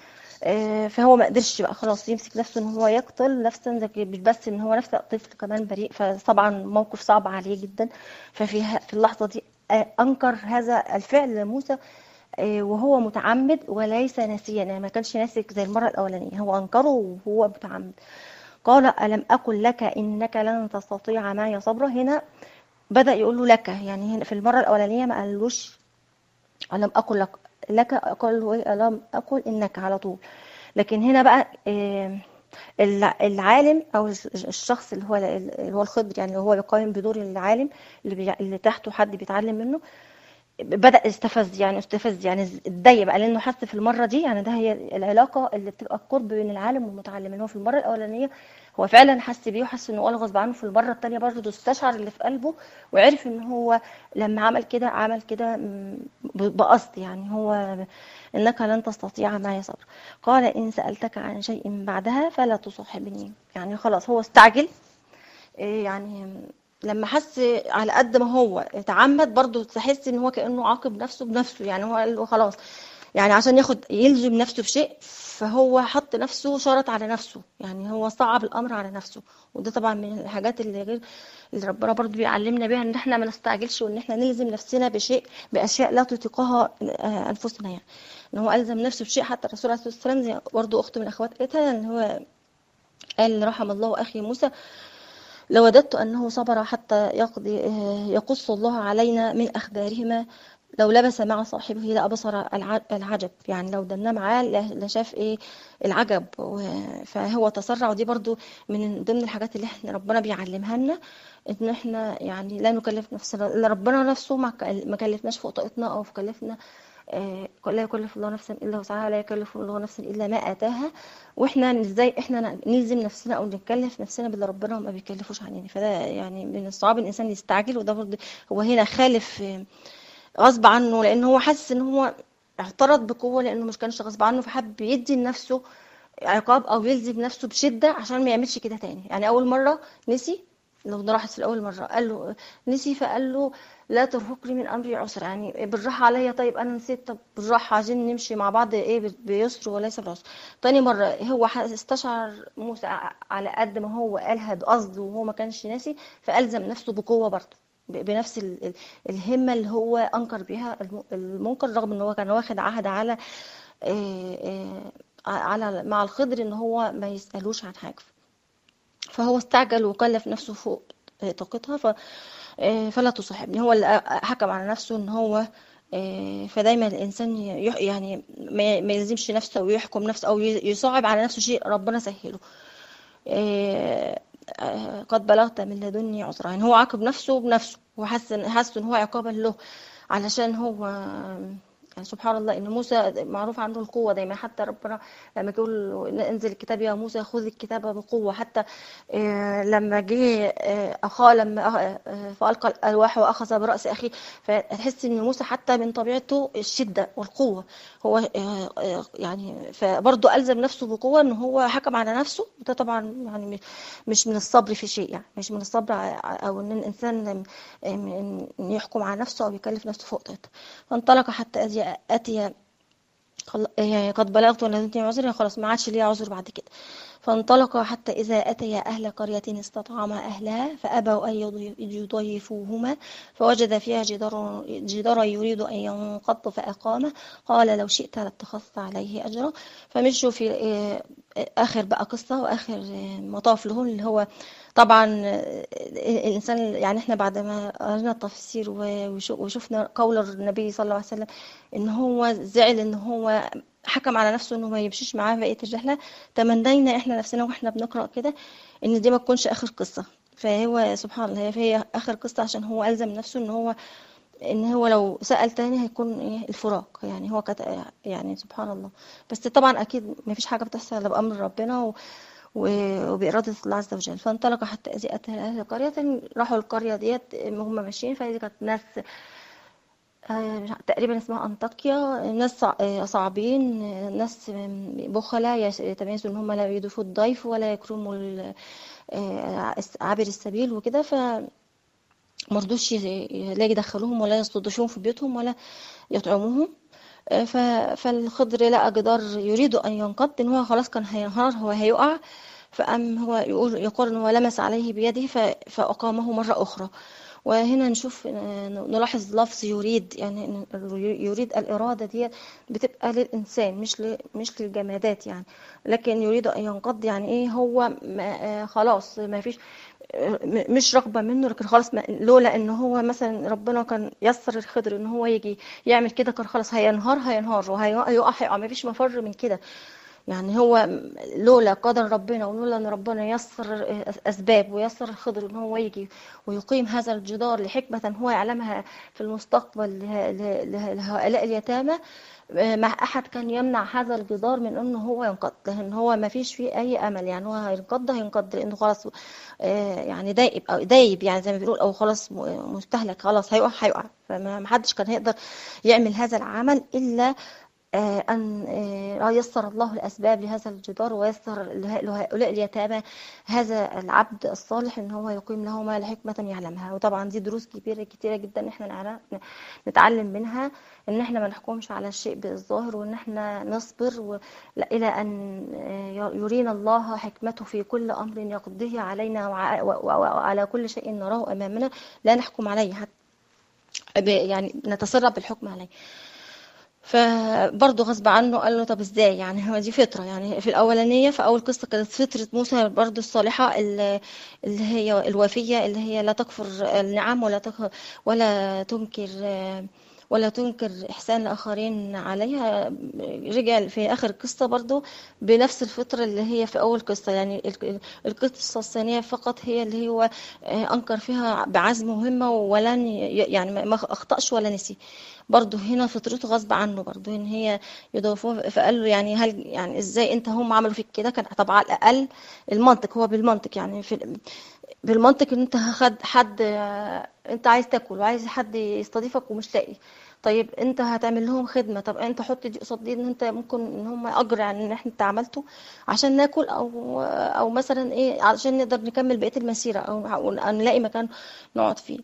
آه، فهو ما قدرش بقى خلاص يمسك نفسه ان هو يقتل نفسا زكي مش بس ان هو نفس طفل كمان بريء فطبعا موقف صعب عليه جدا ففي ه- في اللحظه دي آه، انكر هذا الفعل لموسى آه، وهو متعمد وليس ناسيا يعني ما كانش ناسي زي المره الاولانيه هو انكره وهو متعمد قال الم اقل لك انك لن تستطيع معي صبرا هنا بدأ يقول له لك يعني هنا في المره الاولانيه ما قالوش ألم أقل لك لك أقل له إيه؟ ألم أقل إنك على طول لكن هنا بقى آه، الع- العالم أو الش- الشخص اللي هو اللي هو الخضر يعني اللي هو يقايم بدور العالم اللي, بي... اللي تحته حد بيتعلم منه بدأ استفز يعني استفز يعني اتضايق بقى لأنه حس في المرة دي يعني ده هي العلاقة اللي بتبقى القرب بين العالم والمتعلم ان هو في المرة الأولانية هو فعلا حس بيه وحس انه قال غصب عنه في المرة التانية برضه استشعر اللي في قلبه وعرف ان هو لما عمل كده عمل كده م- ب- بقصد يعني هو انك لن تستطيع معي صبر قال ان سألتك عن شيء بعدها فلا تصاحبني يعني خلاص هو استعجل إيه يعني لما حس على قد ما هو اتعمد برضه تحس ان هو كانه عاقب نفسه بنفسه يعني هو قال له خلاص يعني عشان ياخد يلزم نفسه بشيء فهو حط نفسه شرط على نفسه يعني هو صعب الامر على نفسه وده طبعا من الحاجات اللي غير اللي ربنا برضه بيعلمنا بيها ان احنا ما نستعجلش وان احنا نلزم نفسنا بشيء باشياء لا تطيقها آه، انفسنا يعني ان هو الزم نفسه بشيء حتى الرسول عليه الصلاه والسلام زي برضه اخت من اخوات قالتها ان هو قال رحم الله اخي موسى لوددت أنه صبر حتى يقضي يقص الله علينا من أخبارهما لو لبس مع صاحبه لأبصر الع- العجب يعني لو دنا معاه ل- لشاف إيه العجب و- فهو تسرع ودي برضو من ضمن الحاجات اللي احنا ربنا بيعلمها لنا ان احنا يعني لا نكلف نفسنا الا ربنا نفسه ما ك- ما كلفناش فوق طاقتنا او كلفنا آه، لا يكلف الله نفسا الا وسعها لا يكلف الله نفسا الا ما اتاها واحنا ازاي احنا نلزم نفسنا او نكلف نفسنا باللي ربنا ما بيكلفوش عننا فده يعني من الصعاب الانسان يستعجل وده برضه هو هنا خالف آه، غصب عنه لان هو حاسس ان هو اعترض بقوه لانه مش كانش غصب عنه فحب يدي لنفسه عقاب او يلزم نفسه بشده عشان ما يعملش كده تاني يعني اول مره نسي لو راحت في الاول مره قال له نسي فقال له لا ترهقني من امري عسر يعني بالراحه عليا طيب انا نسيت طب بالراحه عايزين نمشي مع بعض ايه بيسر وليس بعسر تاني مره هو ح- استشعر موسى ع- على قد ما هو قالها بقصد وهو ما كانش ناسي فالزم نفسه بقوه برضه ب- بنفس ال- ال- الهمه اللي هو انكر بيها الم- المنكر رغم ان هو كان واخد عهد على آه، آه، على مع الخضر ان هو ما يسالوش عن حاجه فهو استعجل وكلف نفسه فوق طاقتها ف آه، فلا تصاحبني هو اللي حكم على نفسه ان هو آه، فدايما الانسان يح- يعني ما ما يلزمش نفسه او يحكم نفسه او ي- يصعب على نفسه شيء ربنا سهله آه، آه، قد بلغت من لدني عذرا يعني هو عاقب نفسه بنفسه وحس حس ان هو عقابا له علشان هو يعني سبحان الله ان موسى معروف عنده القوه دايما حتى ربنا لما يقول انزل الكتاب يا موسى خذ الكتاب بقوه حتى آه، لما جه آه، اخاه لما آه، آه، فالقى الالواح واخذ براس اخيه فتحس ان موسى حتى من طبيعته الشده والقوه هو آه، آه، يعني فبرضه الزم نفسه بقوه ان هو حكم على نفسه وده طبعا يعني مش من الصبر في شيء يعني مش من الصبر ع- او ان الانسان آم، آم، إن يحكم على نفسه او يكلف نفسه فوق طاقته فانطلق حتى أتي- اتي خل- يعني قد بلغت ولدتني عذري خلاص ما عادش ليا عذر بعد كده فانطلق حتى إذا أتيا أهل قرية استطعما أهلها فأبوا أن يضي- يضيفوهما فوجد فيها جدار جدارا يريد أن ينقض فأقامه قال لو شئت لاتخذت عليه أجرا فمشوا في آه، آخر بقى قصة وآخر آه، مطاف له اللي هو طبعا آه، الإنسان يعني احنا بعد ما قرينا التفسير و- وشو- وشفنا قول النبي صلى الله عليه وسلم ان هو زعل ان هو حكم على نفسه انه ما يمشيش معاه بقية الرحلة تمنينا احنا نفسنا واحنا بنقرأ كده ان دي ما تكونش اخر قصة فهو سبحان الله هي اخر قصة عشان هو ألزم نفسه ان هو ان هو لو سأل تاني هيكون ايه الفراق يعني هو كت... يعني سبحان الله بس طبعا اكيد ما فيش حاجة بتحصل الا بأمر ربنا و... و- وبإرادة الله عز وجل فانطلق حتى إذا أتى أهل قرية راحوا القرية ديت هم ماشيين فدي كانت ناس آه، مش ع- تقريبا اسمها أنطاكيا ناس صع- آه، صعبين آه، ناس بخلاء يس- يتميزوا ان هم لا يضيفوا الضيف ولا يكرموا ال- آه، عابر السبيل وكده ف مرضوش ي- لا يدخلوهم ولا يستضيفوهم في بيوتهم ولا يطعموهم آه، ف- فالخضر لقى جدار يريد أن ينقض إن هو خلاص كان هينهار هو هيقع فقام هو يقول يقول إن هو لمس عليه بيده ف- فأقامه مرة أخرى وهنا نشوف آه، نلاحظ لفظ يريد يعني إن يريد الإرادة دي بتبقى للإنسان مش ل- مش للجمادات يعني لكن يريد أن ينقض يعني إيه هو ما آه، خلاص ما فيش م- مش رغبة منه لكن خلاص ما لولا ان هو مثلا ربنا كان يسر الخضر ان هو يجي يعمل كده كان خلاص هينهار هينهار وهيقع هيقع ما فيش مفر من كده يعني هو لولا قدر ربنا ولولا ان ربنا يسر اسباب ويسر الخضر ان هو يجي ويقيم هذا الجدار لحكمة هو يعلمها في المستقبل له- له- له- لهؤلاء اليتامى ما احد كان يمنع هذا الجدار من انه هو ينقض لان هو ما فيش فيه اي امل يعني هو هينقض هينقض لانه خلاص آه، يعني دايب او دايب يعني زي ما بيقول او خلاص م- مستهلك خلاص هيقع هيقع فما ما حدش كان هيقدر يعمل هذا العمل الا آه، أن آه، يسر الله الأسباب لهذا الجدار ويسر له- لهؤلاء اليتامى هذا العبد الصالح إن هو يقيم لهما لحكمة يعلمها وطبعا دي دروس كبيرة كتيرة جدا إحنا نعرف نتعلم منها إن إحنا ما نحكمش على الشيء بالظاهر وإن إحنا نصبر و... لا- إلى أن آه، يرينا الله حكمته في كل أمر يقضيه علينا وع- و- و- وعلى كل شيء نراه أمامنا لا نحكم عليه حتى ب- يعني نتسرع بالحكم عليه فبرضه غصب عنه قال له طب ازاي يعني هو دي فطرة يعني في الأولانية في أول قصة كانت فطرة موسى برضه الصالحة ال- اللي هي الوفية اللي هي لا تكفر النعم ولا تك ولا تنكر ولا تنكر إحسان الآخرين عليها رجع في آخر القصة برضه بنفس الفطرة اللي هي في أول قصة يعني ال- القصة الثانية فقط هي اللي هو أنكر فيها بعزم مهمة ولن ي- يعني ما ما أخطأش ولا نسي برضه هنا فطرته غصب عنه برضه ان هي يضافوه فقال له يعني هل يعني ازاي انت هم عملوا فيك كده كان طبعا على الاقل المنطق هو بالمنطق يعني في بالمنطق ان انت خد حد آه، انت عايز تاكل وعايز حد يستضيفك ومش لاقي طيب انت هتعمل لهم خدمه طب انت حط دي قصاد دي ان انت ممكن ان هم اجر عن ان احنا انت عملته عشان ناكل او او مثلا ايه عشان نقدر نكمل بقيه المسيره او أو نلاقي مكان نقعد فيه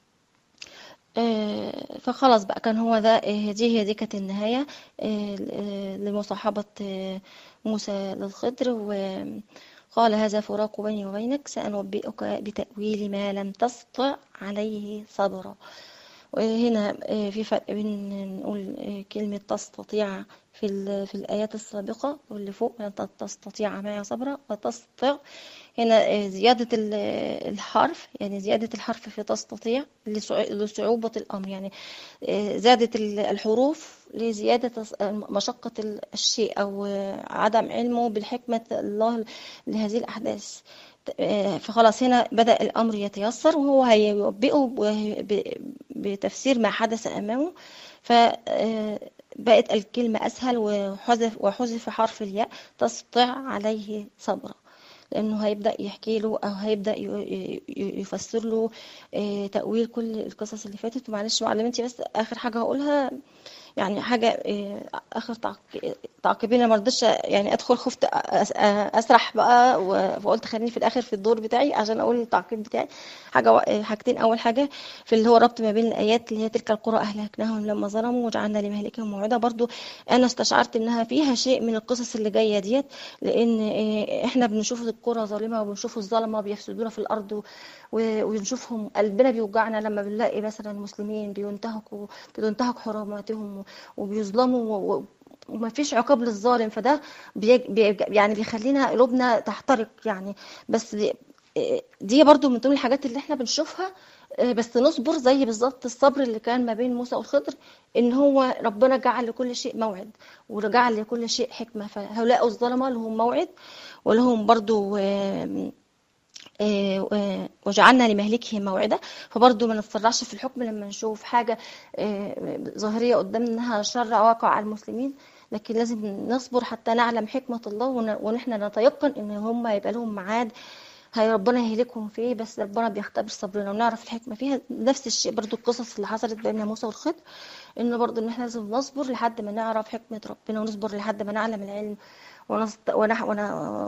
آه، فخلاص بقى كان هو ده آه، دي هي دي كانت النهاية آه، آه، لمصاحبة آه، موسى للخضر وقال هذا فراق بيني وبينك سأنبئك بتأويل ما لم تستطع عليه صبرا وهنا آه، في فرق بين نقول آه، كلمة تستطيع في ال- في الآيات السابقة واللي فوق لن تستطيع معي صبرا وتستطيع هنا آه، زيادة ال- الحرف يعني زيادة الحرف في تستطيع لصع- لصعوبة الأمر يعني آه، زادت ال- الحروف لزيادة الص- مشقة ال- الشيء أو آه، عدم علمه بالحكمة الله لهذه الأحداث آه، فخلاص هنا بدأ الأمر يتيسر وهو هيوبئه ب- ب- بتفسير ما حدث أمامه ف آه، بقت الكلمة أسهل وحذف وحذف حرف الياء تسطع عليه صبرا لأنه هيبدأ يحكي له أو هيبدأ ي- ي- يفسر له آه، تأويل كل القصص اللي فاتت ومعلش معلمتي بس آخر حاجة هقولها يعني حاجة آه، آخر تعق- تعقيبين أنا مرضتش يعني أدخل خفت أ- أس- أسرح بقى و- فقلت خليني في الآخر في الدور بتاعي عشان أقول التعقيب بتاعي حاجة و- آه، حاجتين أول حاجة في اللي هو ربط ما بين الآيات اللي هي تلك القرى أهلكناهم لما ظلموا وجعلنا لمهلكهم موعدا برضو أنا استشعرت إنها فيها شيء من القصص اللي جاية ديت لأن آه، إحنا بنشوف القرى ظالمة وبنشوف الظلمة بيفسدون في الأرض و- و- ونشوفهم قلبنا بيوجعنا لما بنلاقي مثلا المسلمين بينتهكوا بتنتهك حرماتهم وبيظلموا و- و- وما فيش عقاب للظالم فده بيج... بيج... يعني بيخلينا قلوبنا تحترق يعني بس دي, دي برضو من ضمن الحاجات اللي احنا بنشوفها آه، بس نصبر زي بالظبط الصبر اللي كان ما بين موسى والخضر ان هو ربنا جعل لكل شيء موعد وجعل لكل شيء حكمة فهؤلاء الظلمة لهم موعد ولهم برضو آم، آه، آه، وجعلنا لمهلكهم موعدا فبرضه ما نتسرعش في الحكم لما نشوف حاجة آه، ظاهرية قدامنا انها شر واقع على المسلمين لكن لازم نصبر حتى نعلم حكمة الله ون- ونحن نتيقن ان هم يبقى لهم ميعاد هي ربنا يهلكهم فيه بس ربنا بيختبر صبرنا ونعرف الحكمة فيها نفس الشيء برضو القصص اللي حصلت بين موسى والخضر ان برضو ان احنا لازم نصبر لحد ما نعرف حكمة ربنا ونصبر لحد ما نعلم العلم ونست... ونح... ون...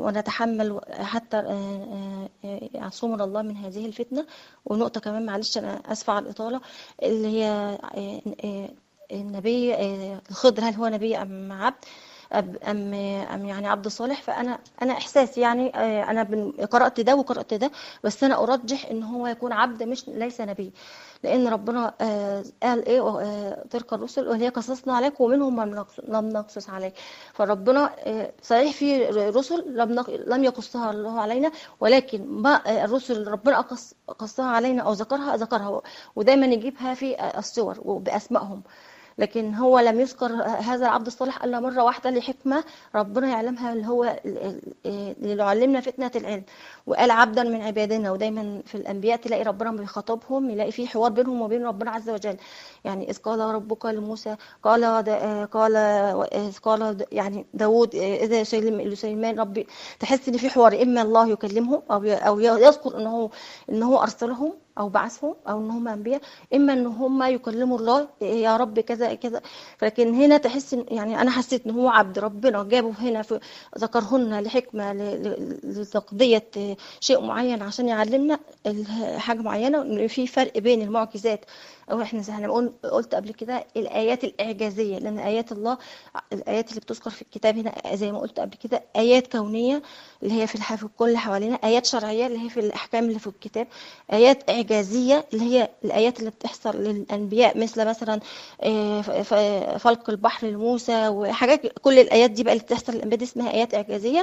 ونتحمل حتى آه، آه، آه، يعصمنا الله من هذه الفتنة ونقطة كمان معلش أنا آسفة على الإطالة اللي هي آه، آه، النبي آه، الخضر هل هو نبي أم عبد أب- أم أم يعني عبد صالح فأنا أنا إحساسي يعني آه، أنا بن- قرأت ده وقرأت ده بس أنا أرجح إن هو يكون عبد مش ليس نبي لأن ربنا آه، قال إيه آه، تلك الرسل وهي قصصنا عليك ومنهم من نقص- لم نقصص عليك فربنا آه، صحيح في رسل لم نق- لم يقصها الله علينا ولكن ما آه، الرسل اللي ربنا قص- قصها علينا أو ذكرها ذكرها ودايما يجيبها في آه، الصور وبأسمائهم لكن هو لم يذكر هذا العبد الصالح الا مره واحده لحكمه ربنا يعلمها اللي هو ال- ال- اللي يعلمنا فتنه العلم وقال عبدا من عبادنا ودايما في الانبياء تلاقي ربنا بيخاطبهم يلاقي في حوار بينهم وبين ربنا عز وجل يعني اذ قال ربك لموسى قال دا قال إذ قال د- يعني داوود اذا سلم لسليمان ربي تحس ان في حوار اما الله يكلمهم او ي- او يذكر ان هو ان هو ارسلهم او بعثهم او ان هم انبياء اما ان هم يكلموا الله يا رب كذا كذا لكن هنا تحس إن- يعني انا حسيت ان هو عبد ربنا جابه هنا في ذكرهن لحكمه ل- ل- لتقضيه شيء معين عشان يعلمنا ال- حاجه معينه ان في فرق بين المعجزات او احنا زي ما قلنا قلت قبل كده الايات الاعجازيه لان ايات الله الايات اللي بتذكر في الكتاب هنا زي ما قلت قبل كده ايات كونيه اللي هي في الح- في الكون اللي حوالينا ايات شرعيه اللي هي في الاحكام اللي في الكتاب ايات اعجازيه اللي هي الايات اللي بتحصل للانبياء مثل مثلا آه، ف- ف- فلق البحر لموسى وحاجات كل الايات دي بقى اللي بتحصل للانبياء دي اسمها ايات اعجازيه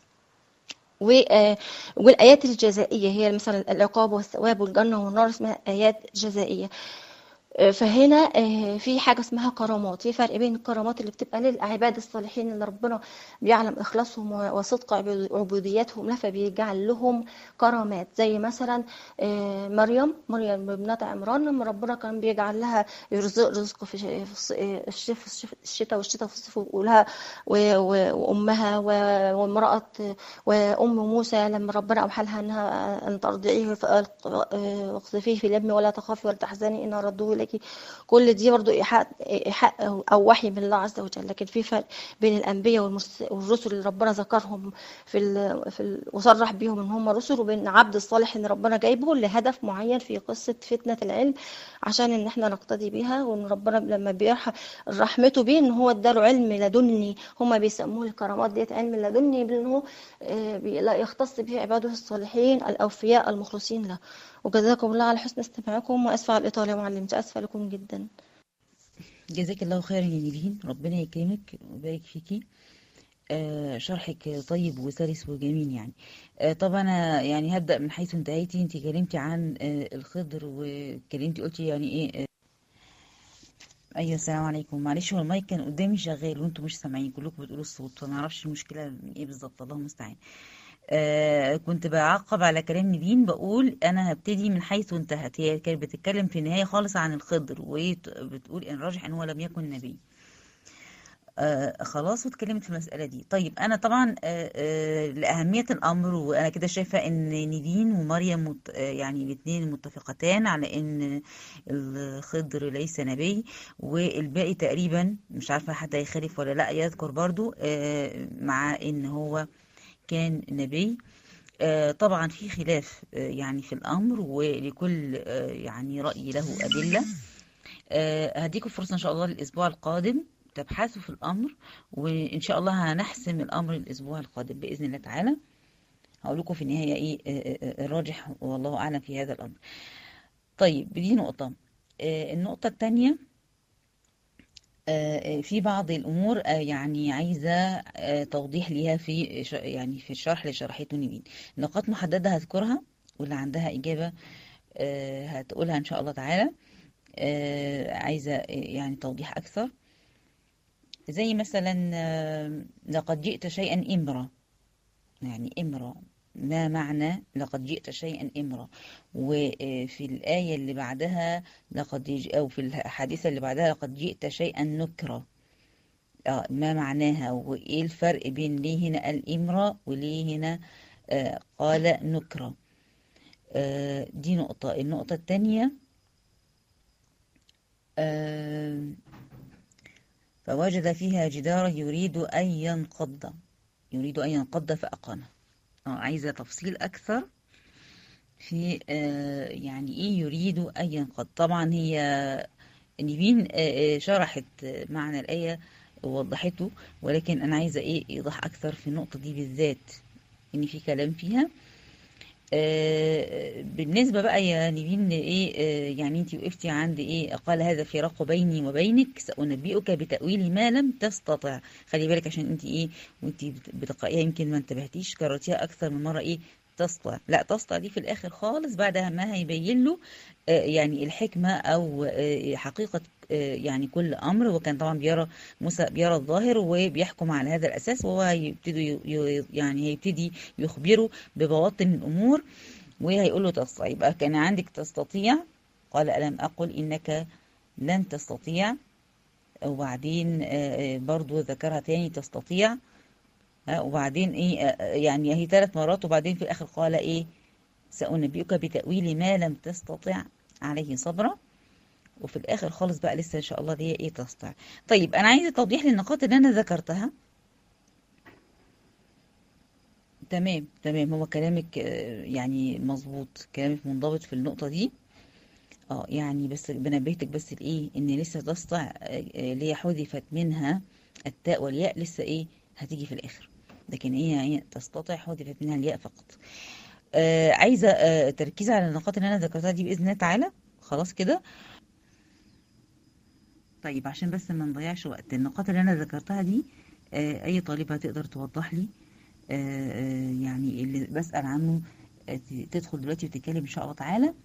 و- آه، والآيات الجزائية هي مثلا العقاب والثواب والجنة والنار اسمها آيات جزائية آه، فهنا آه، في حاجة اسمها كرامات في فرق بين الكرامات اللي بتبقى للعباد الصالحين اللي ربنا بيعلم إخلاصهم و- وصدق عبود- عبوديتهم له فبيجعل لهم كرامات زي مثلا آه، مريم مريم ابنة عمران لما ربنا كان بيجعل لها يرزق رزقه في ش- في الص- آه، الشتاء في الصيف- الشتاء والشتاء في الصيف ولها و- و- وأمها و- وامرأة وأم موسى لما ربنا أوحى لها أنها أن ترضعيه فألق- آه، واقذفيه في اليم ولا تخافي ولا تحزني إن ردوه إليك كل دي برضو إيحاء إيحاء أو أو وحي من الله عز وجل لكن في فرق بين الأنبياء والمرس- والرسل اللي ربنا ذكرهم في ال في ال وصرح بيهم إن هم رسل وبين عبد الصالح إن ربنا جايبه لهدف معين في قصة فتنة العلم عشان إن إحنا نقتدي بيها وإن ربنا لما بيرحم رحمته بيه إن هو اداله علم لدني هم بيسموه الكرامات ديت علم لدني بأنه آه، بي- لا يختص به عباده الصالحين الأوفياء المخلصين له وجزاكم الله على حسن استماعكم وأسفة على الإطالة يا معلمتي أسفة لكم جدا جزاك الله خيرا يا نيلين ربنا يكرمك ويبارك فيكي آه شرحك طيب وسلس وجميل يعني آه طبعا أنا يعني هبدأ من حيث انتهيتي انت كلمتي عن آه الخضر وكلمتي قلتي يعني ايه آه ايوه السلام عليكم معلش هو المايك كان قدامي شغال وانتم مش سامعين كلكم بتقولوا الصوت فما اعرفش المشكله من ايه بالظبط الله المستعان آه كنت بعقب على كلام نيلين بقول انا هبتدي من حيث انتهت هي كانت بتتكلم في النهايه خالص عن الخضر وبتقول ان راجح ان هو لم يكن نبي آه خلاص واتكلمت في المسألة دي طيب أنا طبعا آه آه لأهمية الأمر وأنا كده شايفة إن نيفين ومريم مت آه يعني الاتنين متفقتان على إن الخضر ليس نبي والباقي تقريبا مش عارفة حد يخالف ولا لأ يذكر برضو آه مع إن هو كان نبي آه طبعا في خلاف آه يعني في الأمر ولكل آه يعني رأي له أدلة آه هديكم فرصة إن شاء الله الأسبوع القادم تبحثوا في الأمر وإن شاء الله هنحسم الأمر الأسبوع القادم بإذن الله تعالى هقول لكم في النهاية إيه الراجح والله أعلم في هذا الأمر طيب دي نقطة النقطة الثانية في بعض الأمور يعني عايزة توضيح ليها في يعني في الشرح اللي شرحته نيفين نقاط محددة هذكرها واللي عندها إجابة هتقولها إن شاء الله تعالى عايزة يعني توضيح أكثر زي مثلا لقد جئت شيئا إمرا يعني إمرا ما معنى لقد جئت شيئا إمرا وفي الآية اللي بعدها لقد يج... أو في الحادثة اللي بعدها لقد جئت شيئا نكرا آه ما معناها وإيه الفرق بين ليه هنا الإمرا وليه هنا آه قال نكرا آه دي نقطة النقطة الثانية آه فوجد فيها جدارا يريد أن ينقض يريد أن ينقض فأقامه عايزة تفصيل أكثر في آه يعني إيه يريد أن ينقض طبعا هي نيفين آه شرحت معنى الآية ووضحته ولكن أنا عايزة إيه إيضاح أكثر في النقطة دي بالذات إن في كلام فيها آه بالنسبة بقى يا نيفين ايه آه يعني انت وقفتي عند ايه قال هذا فراق بيني وبينك سأنبئك بتأويل ما لم تستطع خلي بالك عشان انت ايه وانت بتقرأيها يمكن ما انتبهتيش كررتيها اكثر من مرة ايه تسطع لا تسطع دي في الاخر خالص بعدها ما هيبين له آه يعني الحكمة او حقيقة يعني كل امر وكان طبعا بيرى موسى بيرى الظاهر وبيحكم على هذا الاساس وهو هيبتدي يعني هيبتدي يخبره ببواطن الامور وهيقول له تستطيع يبقى كان عندك تستطيع قال الم اقل انك لن تستطيع وبعدين برضو ذكرها تاني تستطيع وبعدين ايه يعني هي ثلاث مرات وبعدين في الاخر قال ايه سأنبئك بتأويل ما لم تستطع عليه صبرا وفي الاخر خالص بقى لسه ان شاء الله دي ايه تسطع طيب انا عايزه توضيح للنقاط اللي انا ذكرتها تمام تمام هو كلامك يعني مظبوط كلامك منضبط في النقطه دي اه يعني بس بنبهتك بس لايه ان لسه تسطع اللي هي حذفت منها التاء والياء لسه ايه هتيجي في الاخر لكن ايه هي تستطيع حذفت منها الياء فقط آه عايزه آه تركيز على النقاط اللي انا ذكرتها دي باذن الله تعالى خلاص كده طيب عشان بس ما نضيعش وقت النقاط اللي انا ذكرتها دي آه اي طالبة تقدر توضح لي آه يعني اللي بسأل عنه آه تدخل دلوقتي وتتكلم ان شاء الله تعالى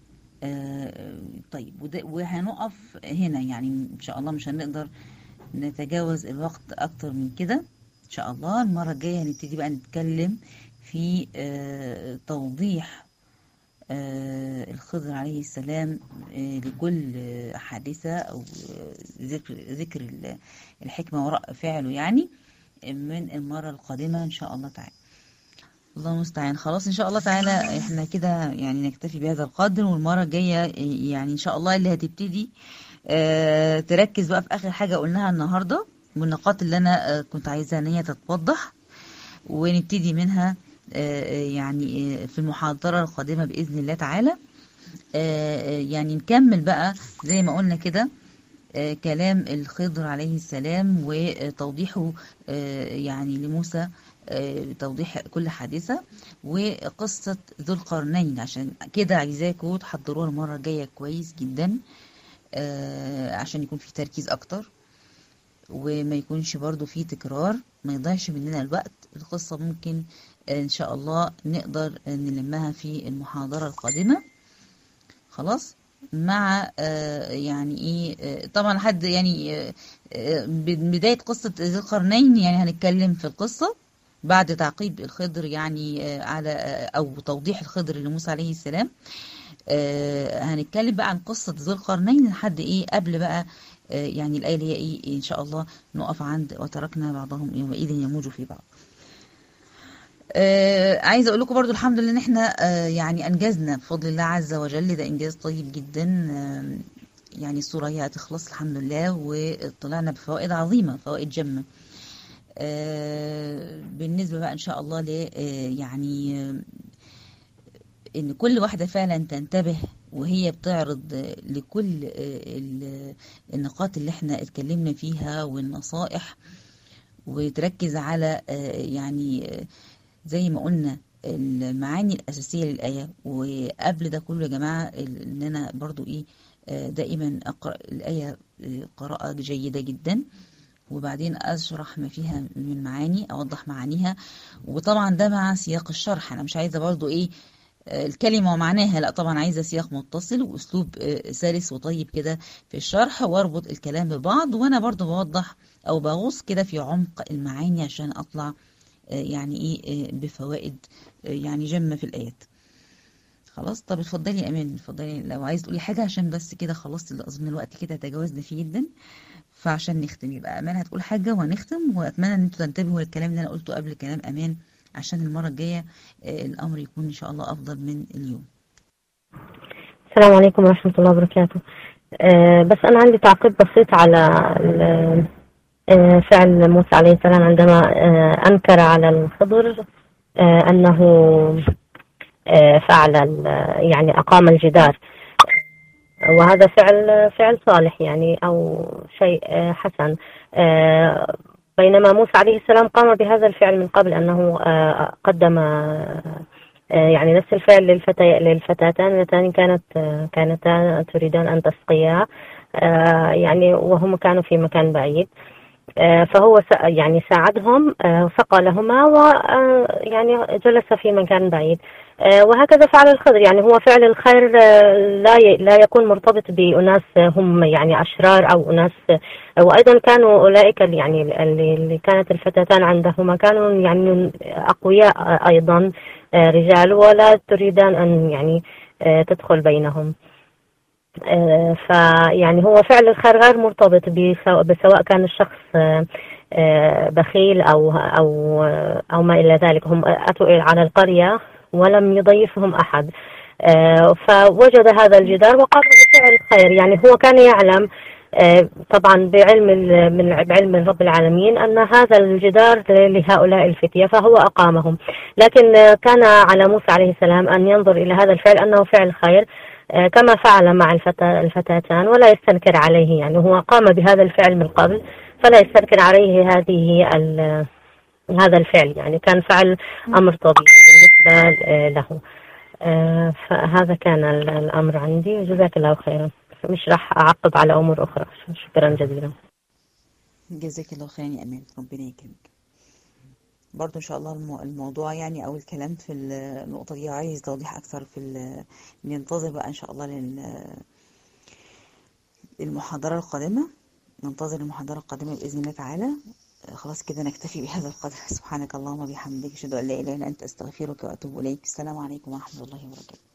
طيب وهنقف هنا يعني ان شاء الله مش هنقدر نتجاوز الوقت اكتر من كده ان شاء الله المرة الجاية هنبتدي بقى نتكلم في توضيح آه الخضر عليه السلام آه لكل آه حادثة أو ذكر, ذكر الحكمة وراء فعله يعني من المرة القادمة إن شاء الله تعالى الله المستعان خلاص إن شاء الله تعالى إحنا كده يعني نكتفي بهذا القدر والمرة الجاية يعني إن شاء الله اللي هتبتدي تركز بقى في آخر حاجة قلناها النهاردة والنقاط اللي أنا كنت عايزة إن هي تتوضح ونبتدي منها يعني في المحاضرة القادمة بإذن الله تعالى يعني نكمل بقى زي ما قلنا كده كلام الخضر عليه السلام وتوضيحه يعني لموسى توضيح كل حادثة وقصة ذو القرنين عشان كده عايزاكم تحضروها المرة الجاية كويس جدا عشان يكون في تركيز أكتر وما يكونش برضو في تكرار ما يضيعش مننا الوقت القصة ممكن ان شاء الله نقدر نلمها في المحاضرة القادمة خلاص مع يعني ايه طبعا حد يعني بداية قصة ذي القرنين يعني هنتكلم في القصة بعد تعقيب الخضر يعني على او توضيح الخضر لموسى عليه السلام آه هنتكلم بقى عن قصة ذو القرنين لحد ايه قبل بقى آه يعني الآية اللي هي ايه ان شاء الله نقف عند وتركنا بعضهم يومئذ يموج في بعض آه عايزه اقول لكم برضو الحمد لله ان احنا آه يعني انجزنا بفضل الله عز وجل ده انجاز طيب جدا آه يعني الصوره هي هتخلص الحمد لله وطلعنا بفوائد عظيمه فوائد جمه آه بالنسبه بقى ان شاء الله ل آه يعني آه ان كل واحده فعلا تنتبه وهي بتعرض لكل آه النقاط اللي احنا اتكلمنا فيها والنصائح وتركز على آه يعني آه زي ما قلنا المعاني الأساسية للآية وقبل ده كله يا جماعة إن أنا برضو إيه دائما أقرأ الآية قراءة جيدة جدا وبعدين أشرح ما فيها من معاني أوضح معانيها وطبعا ده مع سياق الشرح أنا مش عايزة برضو إيه الكلمة ومعناها لا طبعا عايزة سياق متصل وأسلوب سلس وطيب كده في الشرح واربط الكلام ببعض وأنا برضو بوضح أو بغوص كده في عمق المعاني عشان أطلع يعني ايه بفوائد يعني جمة في الآيات خلاص طب اتفضلي يا امان اتفضلي لو عايز تقولي حاجة عشان بس كده خلصت اظن الوقت كده تجاوزنا فيه جدا فعشان نختم يبقى امان هتقول حاجة وهنختم واتمنى ان انتوا تنتبهوا للكلام اللي انا قلته قبل كلام امان عشان المرة الجاية الامر يكون ان شاء الله افضل من اليوم السلام عليكم ورحمة الله وبركاته أه بس انا عندي تعقيب بسيط على فعل موسى عليه السلام عندما أنكر على الخضر أنه فعل يعني أقام الجدار وهذا فعل فعل صالح يعني أو شيء حسن بينما موسى عليه السلام قام بهذا الفعل من قبل أنه قدم يعني نفس الفعل للفتى للفتاتان اللتان كانت كانتا تريدان أن تسقيا يعني وهم كانوا في مكان بعيد فهو يعني ساعدهم سقى لهما ويعني جلس في مكان بعيد وهكذا فعل الخضر يعني هو فعل الخير لا لا يكون مرتبط بأناس هم يعني أشرار أو أناس وأيضا كانوا أولئك يعني اللي كانت الفتاتان عندهما كانوا يعني أقوياء أيضا رجال ولا تريدان أن يعني تدخل بينهم فيعني هو فعل الخير غير مرتبط بسواء كان الشخص بخيل او او او ما الى ذلك هم اتوا على القريه ولم يضيفهم احد فوجد هذا الجدار وقام بفعل الخير يعني هو كان يعلم طبعا بعلم من بعلم رب العالمين ان هذا الجدار لهؤلاء الفتيه فهو اقامهم لكن كان على موسى عليه السلام ان ينظر الى هذا الفعل انه فعل خير كما فعل مع الفتى الفتاتان ولا يستنكر عليه يعني هو قام بهذا الفعل من قبل فلا يستنكر عليه هذه هذا الفعل يعني كان فعل أمر طبيعي بالنسبة له فهذا كان الأمر عندي وجزاك الله خيرا مش راح أعقب على أمور أخرى شكرا جزيلا جزاك الله خيرا يا أمان ربنا يكرمك برضو ان شاء الله الموضوع يعني او الكلام في النقطة دي عايز توضيح اكثر في ننتظر بقى ان شاء الله لل المحاضرة القادمة ننتظر المحاضرة القادمة بإذن الله تعالى خلاص كده نكتفي بهذا القدر سبحانك اللهم وبحمدك اشهد ان لا اله الا انت استغفرك واتوب اليك السلام عليكم ورحمة الله وبركاته